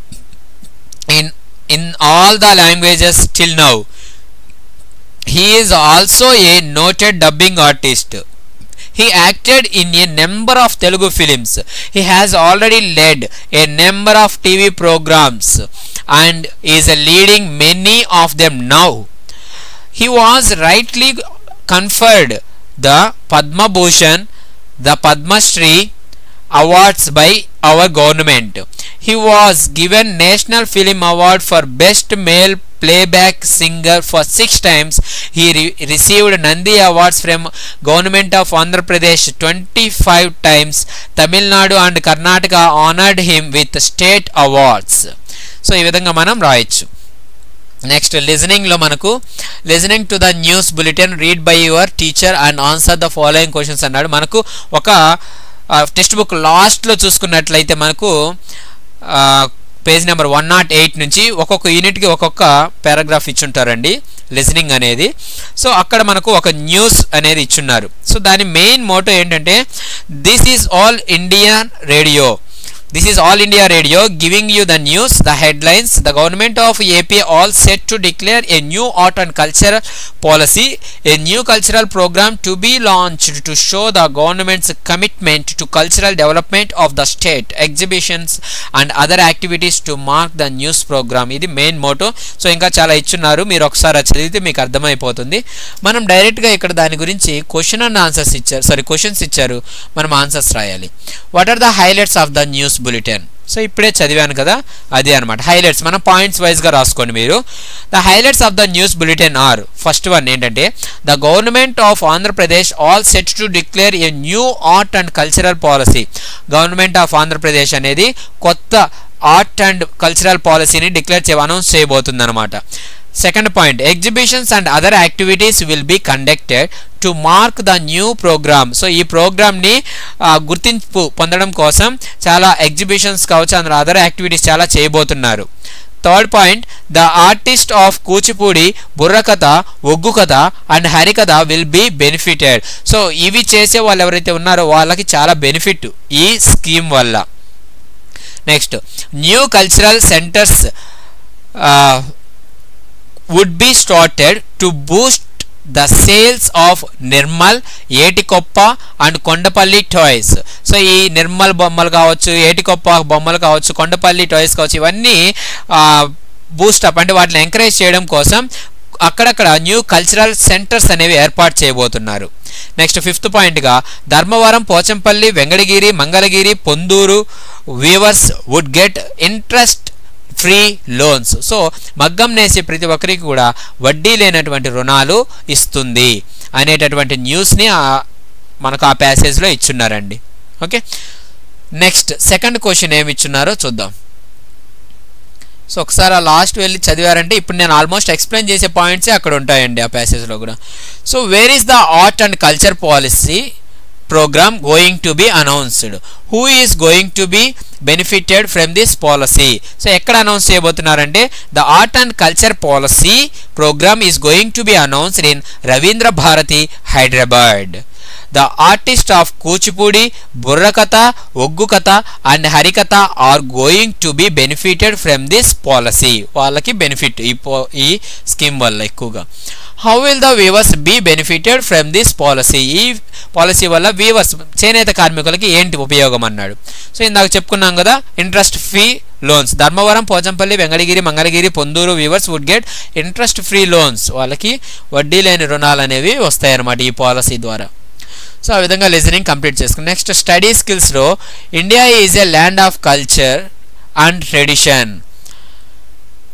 in in all the languages till now. He is also a noted dubbing artist. He acted in a number of Telugu films. He has already led a number of TV programs and is leading many of them now. He was rightly conferred the Padma Bhushan, the Padma Shri awards by our government. He was given National Film Award for Best Male Playback Singer for six times. He re- received Nandi Awards from Government of Andhra Pradesh 25 times. Tamil Nadu and Karnataka honored him with state awards. So ఈ విధంగా మనం రాయొచ్చు next లిజనింగ్లో మనకు listening to the news bulletin read by your teacher and answer the following questions అన్నాడు మనకు ఒక text book లాస్ట్లో చూసుకున్నట్లయితే మనకు page number one nought eight నుంచి ఒక్కొక్క యూనిట్కి ఒక్కొక్క పారాగ్రాఫ్ ఇచ్చుంటారండి లిజనింగ్ అనేది సో అక్కడ మనకు ఒక న్యూస్ అనేది ఇచ్చున్నారు సో దాని మెయిన్ మోటో ఏంటంటే this is All India Radio This is All India Radio giving you the news, the headlines. The government of AP all set to declare a new art and culture policy, a new cultural program to be launched to show the government's commitment to cultural development of the state, exhibitions and other activities to mark the news program. ఇది main motto so ఇంకా చాలా ఇచ్చున్నారు మీరు ఒకసారి చదివితే మీకు అర్థమైపోతుంది మనం డైరెక్ట్గా ఇక్కడ దాని గురించి క్వశ్చన్ అండ్ ఆన్సర్స్ ఇచ్చారు సారీ క్వశ్చన్స్ ఇచ్చారు మనం ఆన్సర్స్ రాయాలి what are the highlights of the news bulletin so ఇప్పుడే చదివాను కదా అదే అనమాట హైలైట్స్ మనం పాయింట్స్ వైజ్గా రాసుకోండి మీరు the highlights of the news bulletin are first one ఏంటంటే the government of Andhra Pradesh all set to declare a new art and cultural policy government of Andhra Pradesh అనేది కొత్త ఆర్ట్ అండ్ కల్చరల్ పాలసీని డిక్లేర్ చే అనౌన్స్ చేయబోతుంది అనమాట second point exhibitions and other activities will be conducted to mark the new programme so ఈ ప్రోగ్రామ్ని గుర్తింపు పొందడం కోసం చాలా ఎగ్జిబిషన్స్ కావచ్చు అందులో అదర్ యాక్టివిటీస్ చాలా చేయబోతున్నారు third point the artist of Kuchipudi Burrakatha Oggu Katha and Harikatha will be benefited so ఇవి చేసే వాళ్ళు ఎవరైతే ఉన్నారో వాళ్ళకి చాలా బెనిఫిట్ ఈ స్కీమ్ వల్ల next new cultural centres would be started to boost the sales of Nirmal Etikoppa and Kondapalli toys so ఈ నిర్మల్ బొమ్మలు కావచ్చు ఏటికొప్ప బొమ్మలు కావచ్చు కొండపల్లి టాయ్స్ కావచ్చు ఇవన్నీ బూస్టప్ అంటే వాటిని ఎంకరేజ్ చేయడం కోసం అక్కడక్కడ న్యూ కల్చరల్ సెంటర్స్ అనేవి ఏర్పాటు చేయబోతున్నారు నెక్స్ట్ ఫిఫ్త్ పాయింట్గా Dharmavaram Pochampalli Vengalagiri Mangalagiri Ponduru weavers would get interest free loans so మగ్గం నేసే ప్రతి ఒక్కరికి కూడా వడ్డీ లేనటువంటి రుణాలు ఇస్తుంది అనేటటువంటి న్యూస్ని మనకు ఆ ప్యాసేజ్లో ఇచ్చున్నారండి ఓకే నెక్స్ట్ సెకండ్ క్వశ్చన్ ఏమి ఇచ్చున్నారో చూద్దాం సో ఒకసారి ఆ లాస్ట్ వెళ్ళి చదివారంటే ఇప్పుడు నేను ఆల్మోస్ట్ ఎక్స్ప్లెయిన్ చేసే పాయింట్సే అక్కడ ఉంటాయండి ఆ ప్యాసేజ్లో కూడా so where is the art and culture policy program going to be announced who is going to be benefited from this policy so ఎక్కడ అనౌన్స్ చేయబోతున్నారంటే the art and culture policy programme is going to be announced in Ravindra Bharathi Hyderabad the artist of Kuchipudi Burrakatha Oggu Katha and Harikatha are going to be benefited from this policy వాళ్ళకి benefit ఈ పో ఈ scheme వల్ల ఎక్కువగా how will the weavers be benefited from this policy ఈ policy వల్ల weavers చేనేత కార్మికులకి ఏంటి ఉపయోగం అన్నాడు సో ఇందాక చెప్పుకున్నాం కదా interest free loans Dharmavaram Pochampalli Vengalagiri Mangalagiri Ponduru weavers would get interest free loans వాళ్ళకి వడ్డీ లేని రుణాలు అనేవి వస్తాయన్నమాట ఈ పాలసీ ద్వారా సో ఆ విధంగా లిజనింగ్ కంప్లీట్ చేసుకుని నెక్స్ట్ స్టడీ స్కిల్స్లో India is a land of culture and tradition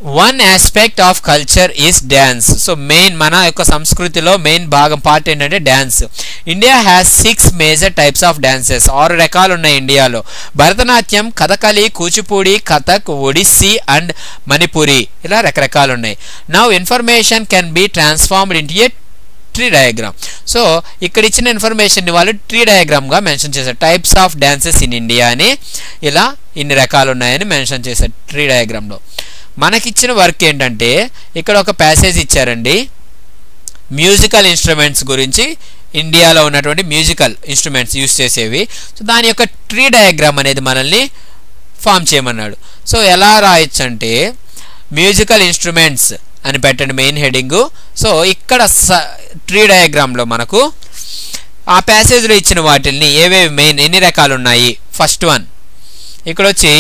one aspect of culture is dance so main మన యొక్క సంస్కృతిలో మెయిన్ భాగం పార్ట్ ఏంటంటే dance India has six major types of dances ఆరు రకాలు ఉన్నాయి ఇండియాలో భరతనాట్యం కథకళి కూచిపూడి కథక్ ఒడిస్సీ అండ్ మణిపురి ఇలా రకరకాలు ఉన్నాయి now information can be transformed into a tree diagram so ఇక్కడ ఇచ్చిన ఇన్ఫర్మేషన్ వాళ్ళు ట్రీ డయాగ్రామ్గా మెన్షన్ చేశారు types of dances in India అని ఇలా ఇన్ని రకాలు ఉన్నాయని మెన్షన్ చేశారు ట్రీ డయాగ్రామ్లో మనకిచ్చిన వర్క్ ఏంటంటే ఇక్కడ ఒక ప్యాసేజ్ ఇచ్చారండి మ్యూజికల్ ఇన్స్ట్రుమెంట్స్ గురించి ఇండియాలో ఉన్నటువంటి మ్యూజికల్ ఇన్స్ట్రుమెంట్స్ యూస్ చేసేవి సో దాని యొక్క ట్రీ డయాగ్రామ్ అనేది మనల్ని ఫామ్ చేయమన్నాడు సో ఎలా రాయొచ్చు అంటే మ్యూజికల్ ఇన్స్ట్రుమెంట్స్ అని పెట్టండి మెయిన్ హెడింగు సో ఇక్కడ స ట్రీ డయాగ్రామ్లో మనకు ఆ ప్యాసేజ్లో ఇచ్చిన వాటిల్ని ఏవేవి మెయిన్ ఎన్ని రకాలు ఉన్నాయి ఫస్ట్ వన్ ఇక్కడ వచ్చి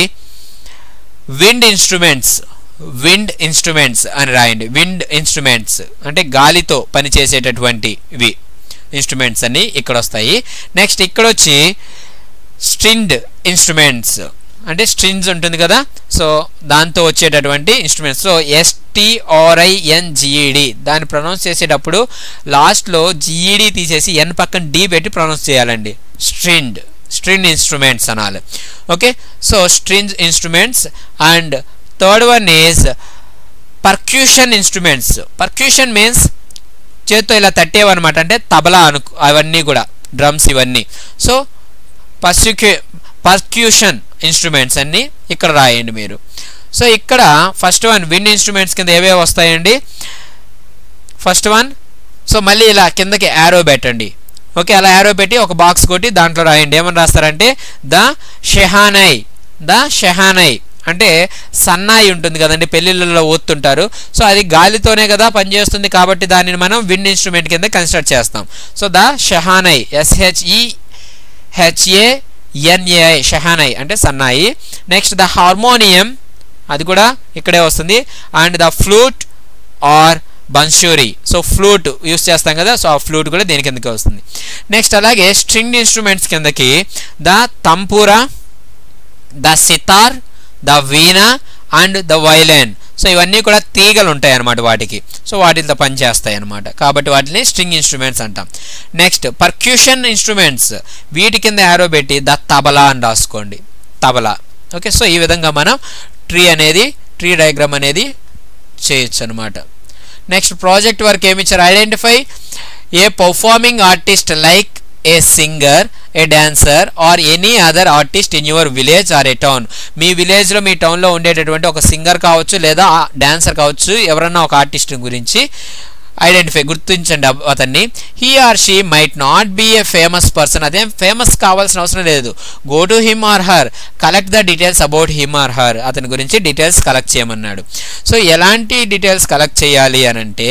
విండ్ ఇన్స్ట్రుమెంట్స్ విండ్ ఇన్స్ట్రుమెంట్స్ అని రాయండి విండ్ ఇన్స్ట్రుమెంట్స్ అంటే గాలితో పనిచేసేటటువంటివి ఇన్స్ట్రుమెంట్స్ అని ఇక్కడ వస్తాయి నెక్స్ట్ ఇక్కడ వచ్చి స్ట్రిండ్ ఇన్స్ట్రుమెంట్స్ అంటే స్ట్రింగ్స్ ఉంటుంది కదా సో దాంతో వచ్చేటటువంటి ఇన్స్ట్రుమెంట్స్ సో ఎస్టీఆర్ఐఎన్జిఈడి దాన్ని ప్రొనౌన్స్ చేసేటప్పుడు లాస్ట్లో జిఈడి తీసేసి ఎన్ పక్కన డి పెట్టి ప్రొనౌన్స్ చేయాలండి స్ట్రిండ్ స్ట్రింగ్ ఇన్స్ట్రుమెంట్స్ అనాలి okay so string instruments and third one is percussion instruments percussion means చేత్తో ఇలా తట్టేవన్నమాట అంటే తబలా అను అవన్నీ కూడా డ్రమ్స్ ఇవన్నీ సో పర్క్యూ పర్క్యూషన్ ఇన్స్ట్రుమెంట్స్ అన్నీ ఇక్కడ రాయండి మీరు సో ఇక్కడ ఫస్ట్ వన్ విండ్ ఇన్స్ట్రుమెంట్స్ కింద ఏవేవి వస్తాయండి ఫస్ట్ వన్ సో మళ్ళీ ఇలా కిందకి యారో పెట్టండి ఓకే అలా యారో పెట్టి ఒక బాక్స్ కొట్టి దాంట్లో రాయండి ఏమని రాస్తారంటే ద షెహానై ద షెహానై అంటే సన్నాయి ఉంటుంది కదండి పెళ్ళిళ్ళలో ఊతుంటారు సో అది గాలితోనే కదా పనిచేస్తుంది కాబట్టి దానిని మనం విండ్ ఇన్స్ట్రుమెంట్ కింద కన్సిడర్ చేస్తాం so the shehnai S H E H A N A I shehnai అంటే సన్నాయి నెక్స్ట్ ద హార్మోనియం అది కూడా ఇక్కడే వస్తుంది and the flute or bansuri so flute use చేస్తాం కదా సో ఆ ఫ్లూట్ కూడా దీని కిందకి వస్తుంది నెక్స్ట్ అలాగే స్ట్రింగ్ ఇన్స్ట్రుమెంట్స్ కిందకి the tanpura the sitar the veena and the violin so ఇవన్నీ కూడా తీగలు ఉంటాయి అన్నమాట వాటికి సో వాటితో పనిచేస్తాయి అన్నమాట కాబట్టి వాటిని స్ట్రింగ్ ఇన్స్ట్రుమెంట్స్ అంటాం నెక్స్ట్ పర్క్యూషన్ ఇన్స్ట్రుమెంట్స్ వీటి కింద యారో పెట్టి ద తబలా అని రాసుకోండి తబలా ఓకే సో ఈ విధంగా మనం ట్రీ అనేది ట్రీ డయాగ్రామ్ అనేది చేయొచ్చు అనమాట నెక్స్ట్ ప్రాజెక్ట్ వర్క్ ఏమి ఇచ్చారు identify a performing artist like a singer a dancer or any other artist in your village or a town మీ విలేజ్లో మీ టౌన్లో ఉండేటటువంటి ఒక సింగర్ కావచ్చు లేదా డాన్సర్ కావచ్చు ఎవరన్నా ఒక ఆర్టిస్ట్ గురించి ఐడెంటిఫై గుర్తించండి అబ్- అతన్ని he or she might not be a famous person అదేం ఫేమస్ కావాల్సిన అవసరం లేదు go to him or her collect the details about him or her అతని గురించి డీటెయిల్స్ కలెక్ట్ చేయమన్నాడు సో ఎలాంటి డీటెయిల్స్ కలెక్ట్ చేయాలి అని అంటే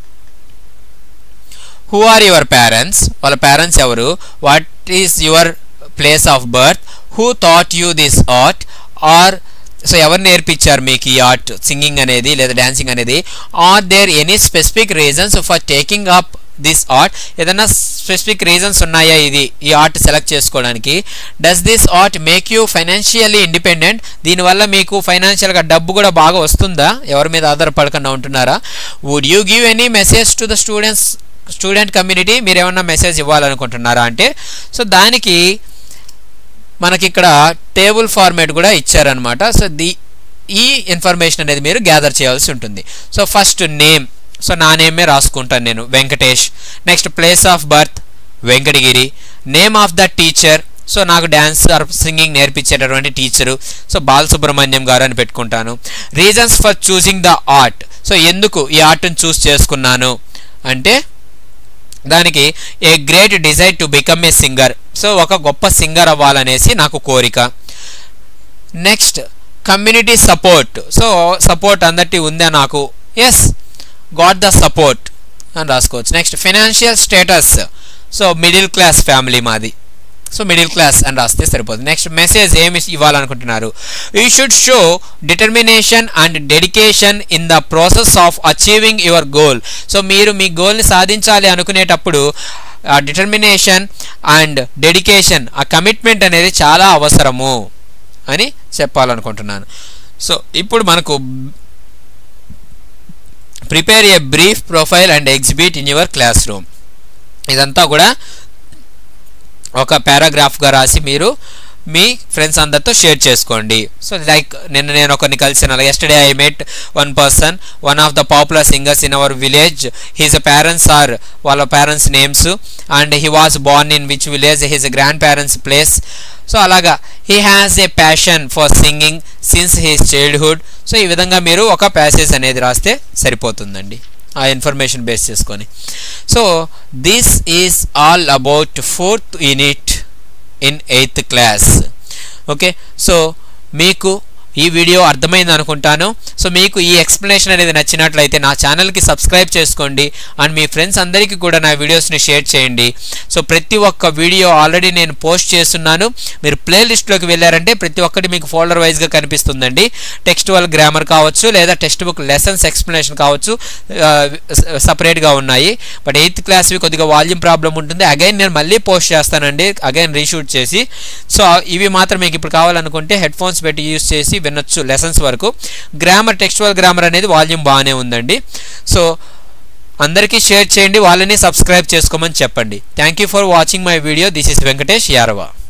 హూ ఆర్ యువర్ పేరెంట్స్ వాళ్ళ పేరెంట్స్ ఎవరు what is your place of birth who taught you this art or so ఎవరు నేర్పించారు మీకు ఈ ఆర్ట్ సింగింగ్ అనేది లేదా డాన్సింగ్ అనేది are there any specific reasons for taking up this art ఏదైనా స్పెసిఫిక్ రీజన్స్ ఉన్నాయా ఇది ఈ ఆర్ట్ సెలెక్ట్ చేసుకోవడానికి does this art make you financially independent దీనివల్ల మీకు ఫైనాన్షియల్గా డబ్బు కూడా బాగా వస్తుందా ఎవరి మీద ఆధారపడకుండా ఉంటున్నారా would you give any message to the students student community మీరు ఏమన్నా మెసేజ్ ఇవ్వాలనుకుంటున్నారా అంటే సో దానికి మనకి ఇక్కడ టేబుల్ ఫార్మేట్ కూడా ఇచ్చారనమాట సో ది ఈ ఇన్ఫర్మేషన్ అనేది మీరు గ్యాదర్ చేయాల్సి ఉంటుంది సో ఫస్ట్ నేమ్ సో నా నేమే రాసుకుంటాను నేను Venkatesh next place of birth Venkatagiri name of the teacher so నాకు డ్యాన్స్ ఆర్ సింగింగ్ నేర్పించేటటువంటి టీచరు సో బాలసుబ్రహ్మణ్యం గారు అని పెట్టుకుంటాను reasons for choosing the art so ఎందుకు ఈ ఆర్ట్ని చూస్ చేసుకున్నాను అంటే దానికి a great desire to become a singer so ఒక గొప్ప సింగర్ అవ్వాలనేసి నాకు కోరిక next community support so support అందరికీ ఉందా నాకు ఎస్ గాట్ ద సపోర్ట్ అని రాసుకోవచ్చు next financial status so middle class family మాది సో మిడిల్ క్లాస్ అని రాస్తే సరిపోతుంది నెక్స్ట్ మెసేజ్ ఏమి ఇవ్వాలనుకుంటున్నారు you should show determination and dedication in the process of achieving your goal so మీరు మీ గోల్ని సాధించాలి అనుకునేటప్పుడు ఆ డిటర్మినేషన్ అండ్ డెడికేషన్ ఆ కమిట్మెంట్ అనేది చాలా అవసరము అని చెప్పాలనుకుంటున్నాను సో ఇప్పుడు మనకు prepare a brief profile and exhibit in your classroom ఇదంతా కూడా ఒక పారాగ్రాఫ్గా రాసి మీరు మీ ఫ్రెండ్స్ అందరితో షేర్ చేసుకోండి సో లైక్ నిన్న నేను ఒకరిని కలిసిన yesterday I met one person one of the popular singers in our village his parents are వాళ్ళ parents names and he was born in which village his grandparents place so అలాగా he has a passion for singing since his childhood so ఈ విధంగా మీరు ఒక passage అనేది రాస్తే సరిపోతుందండి ఆ ఇన్ఫర్మేషన్ బేస్ చేసుకొని so this is all about fourth unit in eighth class okay so మీకు ఈ వీడియో అర్థమైంది అనుకుంటాను సో మీకు ఈ ఎక్స్ప్లెనేషన్ అనేది నచ్చినట్లయితే నా ఛానల్కి సబ్స్క్రైబ్ చేసుకోండి అండ్ మీ ఫ్రెండ్స్ అందరికీ కూడా నా వీడియోస్ని షేర్ చేయండి సో ప్రతి ఒక్క వీడియో ఆల్రెడీ నేను పోస్ట్ చేస్తున్నాను మీరు ప్లేలిస్ట్లోకి వెళ్ళారంటే ప్రతి ఒక్కటి మీకు ఫోల్డర్ వైజ్గా కనిపిస్తుందండి టెక్స్టువల్ గ్రామర్ కావచ్చు లేదా టెక్స్ట్ బుక్ లెసన్స్ ఎక్స్ప్లెనేషన్ కావచ్చు సపరేట్గా ఉన్నాయి బట్ ఎయిత్ క్లాస్వి కొద్దిగా వాల్యూమ్ ప్రాబ్లం ఉంటుంది అగైన్ నేను మళ్ళీ పోస్ట్ చేస్తానండి అగైన్ రీషూట్ చేసి సో ఇవి మాత్రం మీకు ఇప్పుడు కావాలనుకుంటే హెడ్ ఫోన్స్ పెట్టి యూస్ చేసి వినొచ్చు లెసన్స్ వరకు గ్రామర్ టెక్స్టువల్ గ్రామర్ అనేది వాల్యూమ్ బాగానే ఉందండి సో అందరికీ షేర్ చేయండి వాళ్ళని సబ్స్క్రైబ్ చేసుకోమని చెప్పండి thank you for watching my video this is Venkatesh యారవా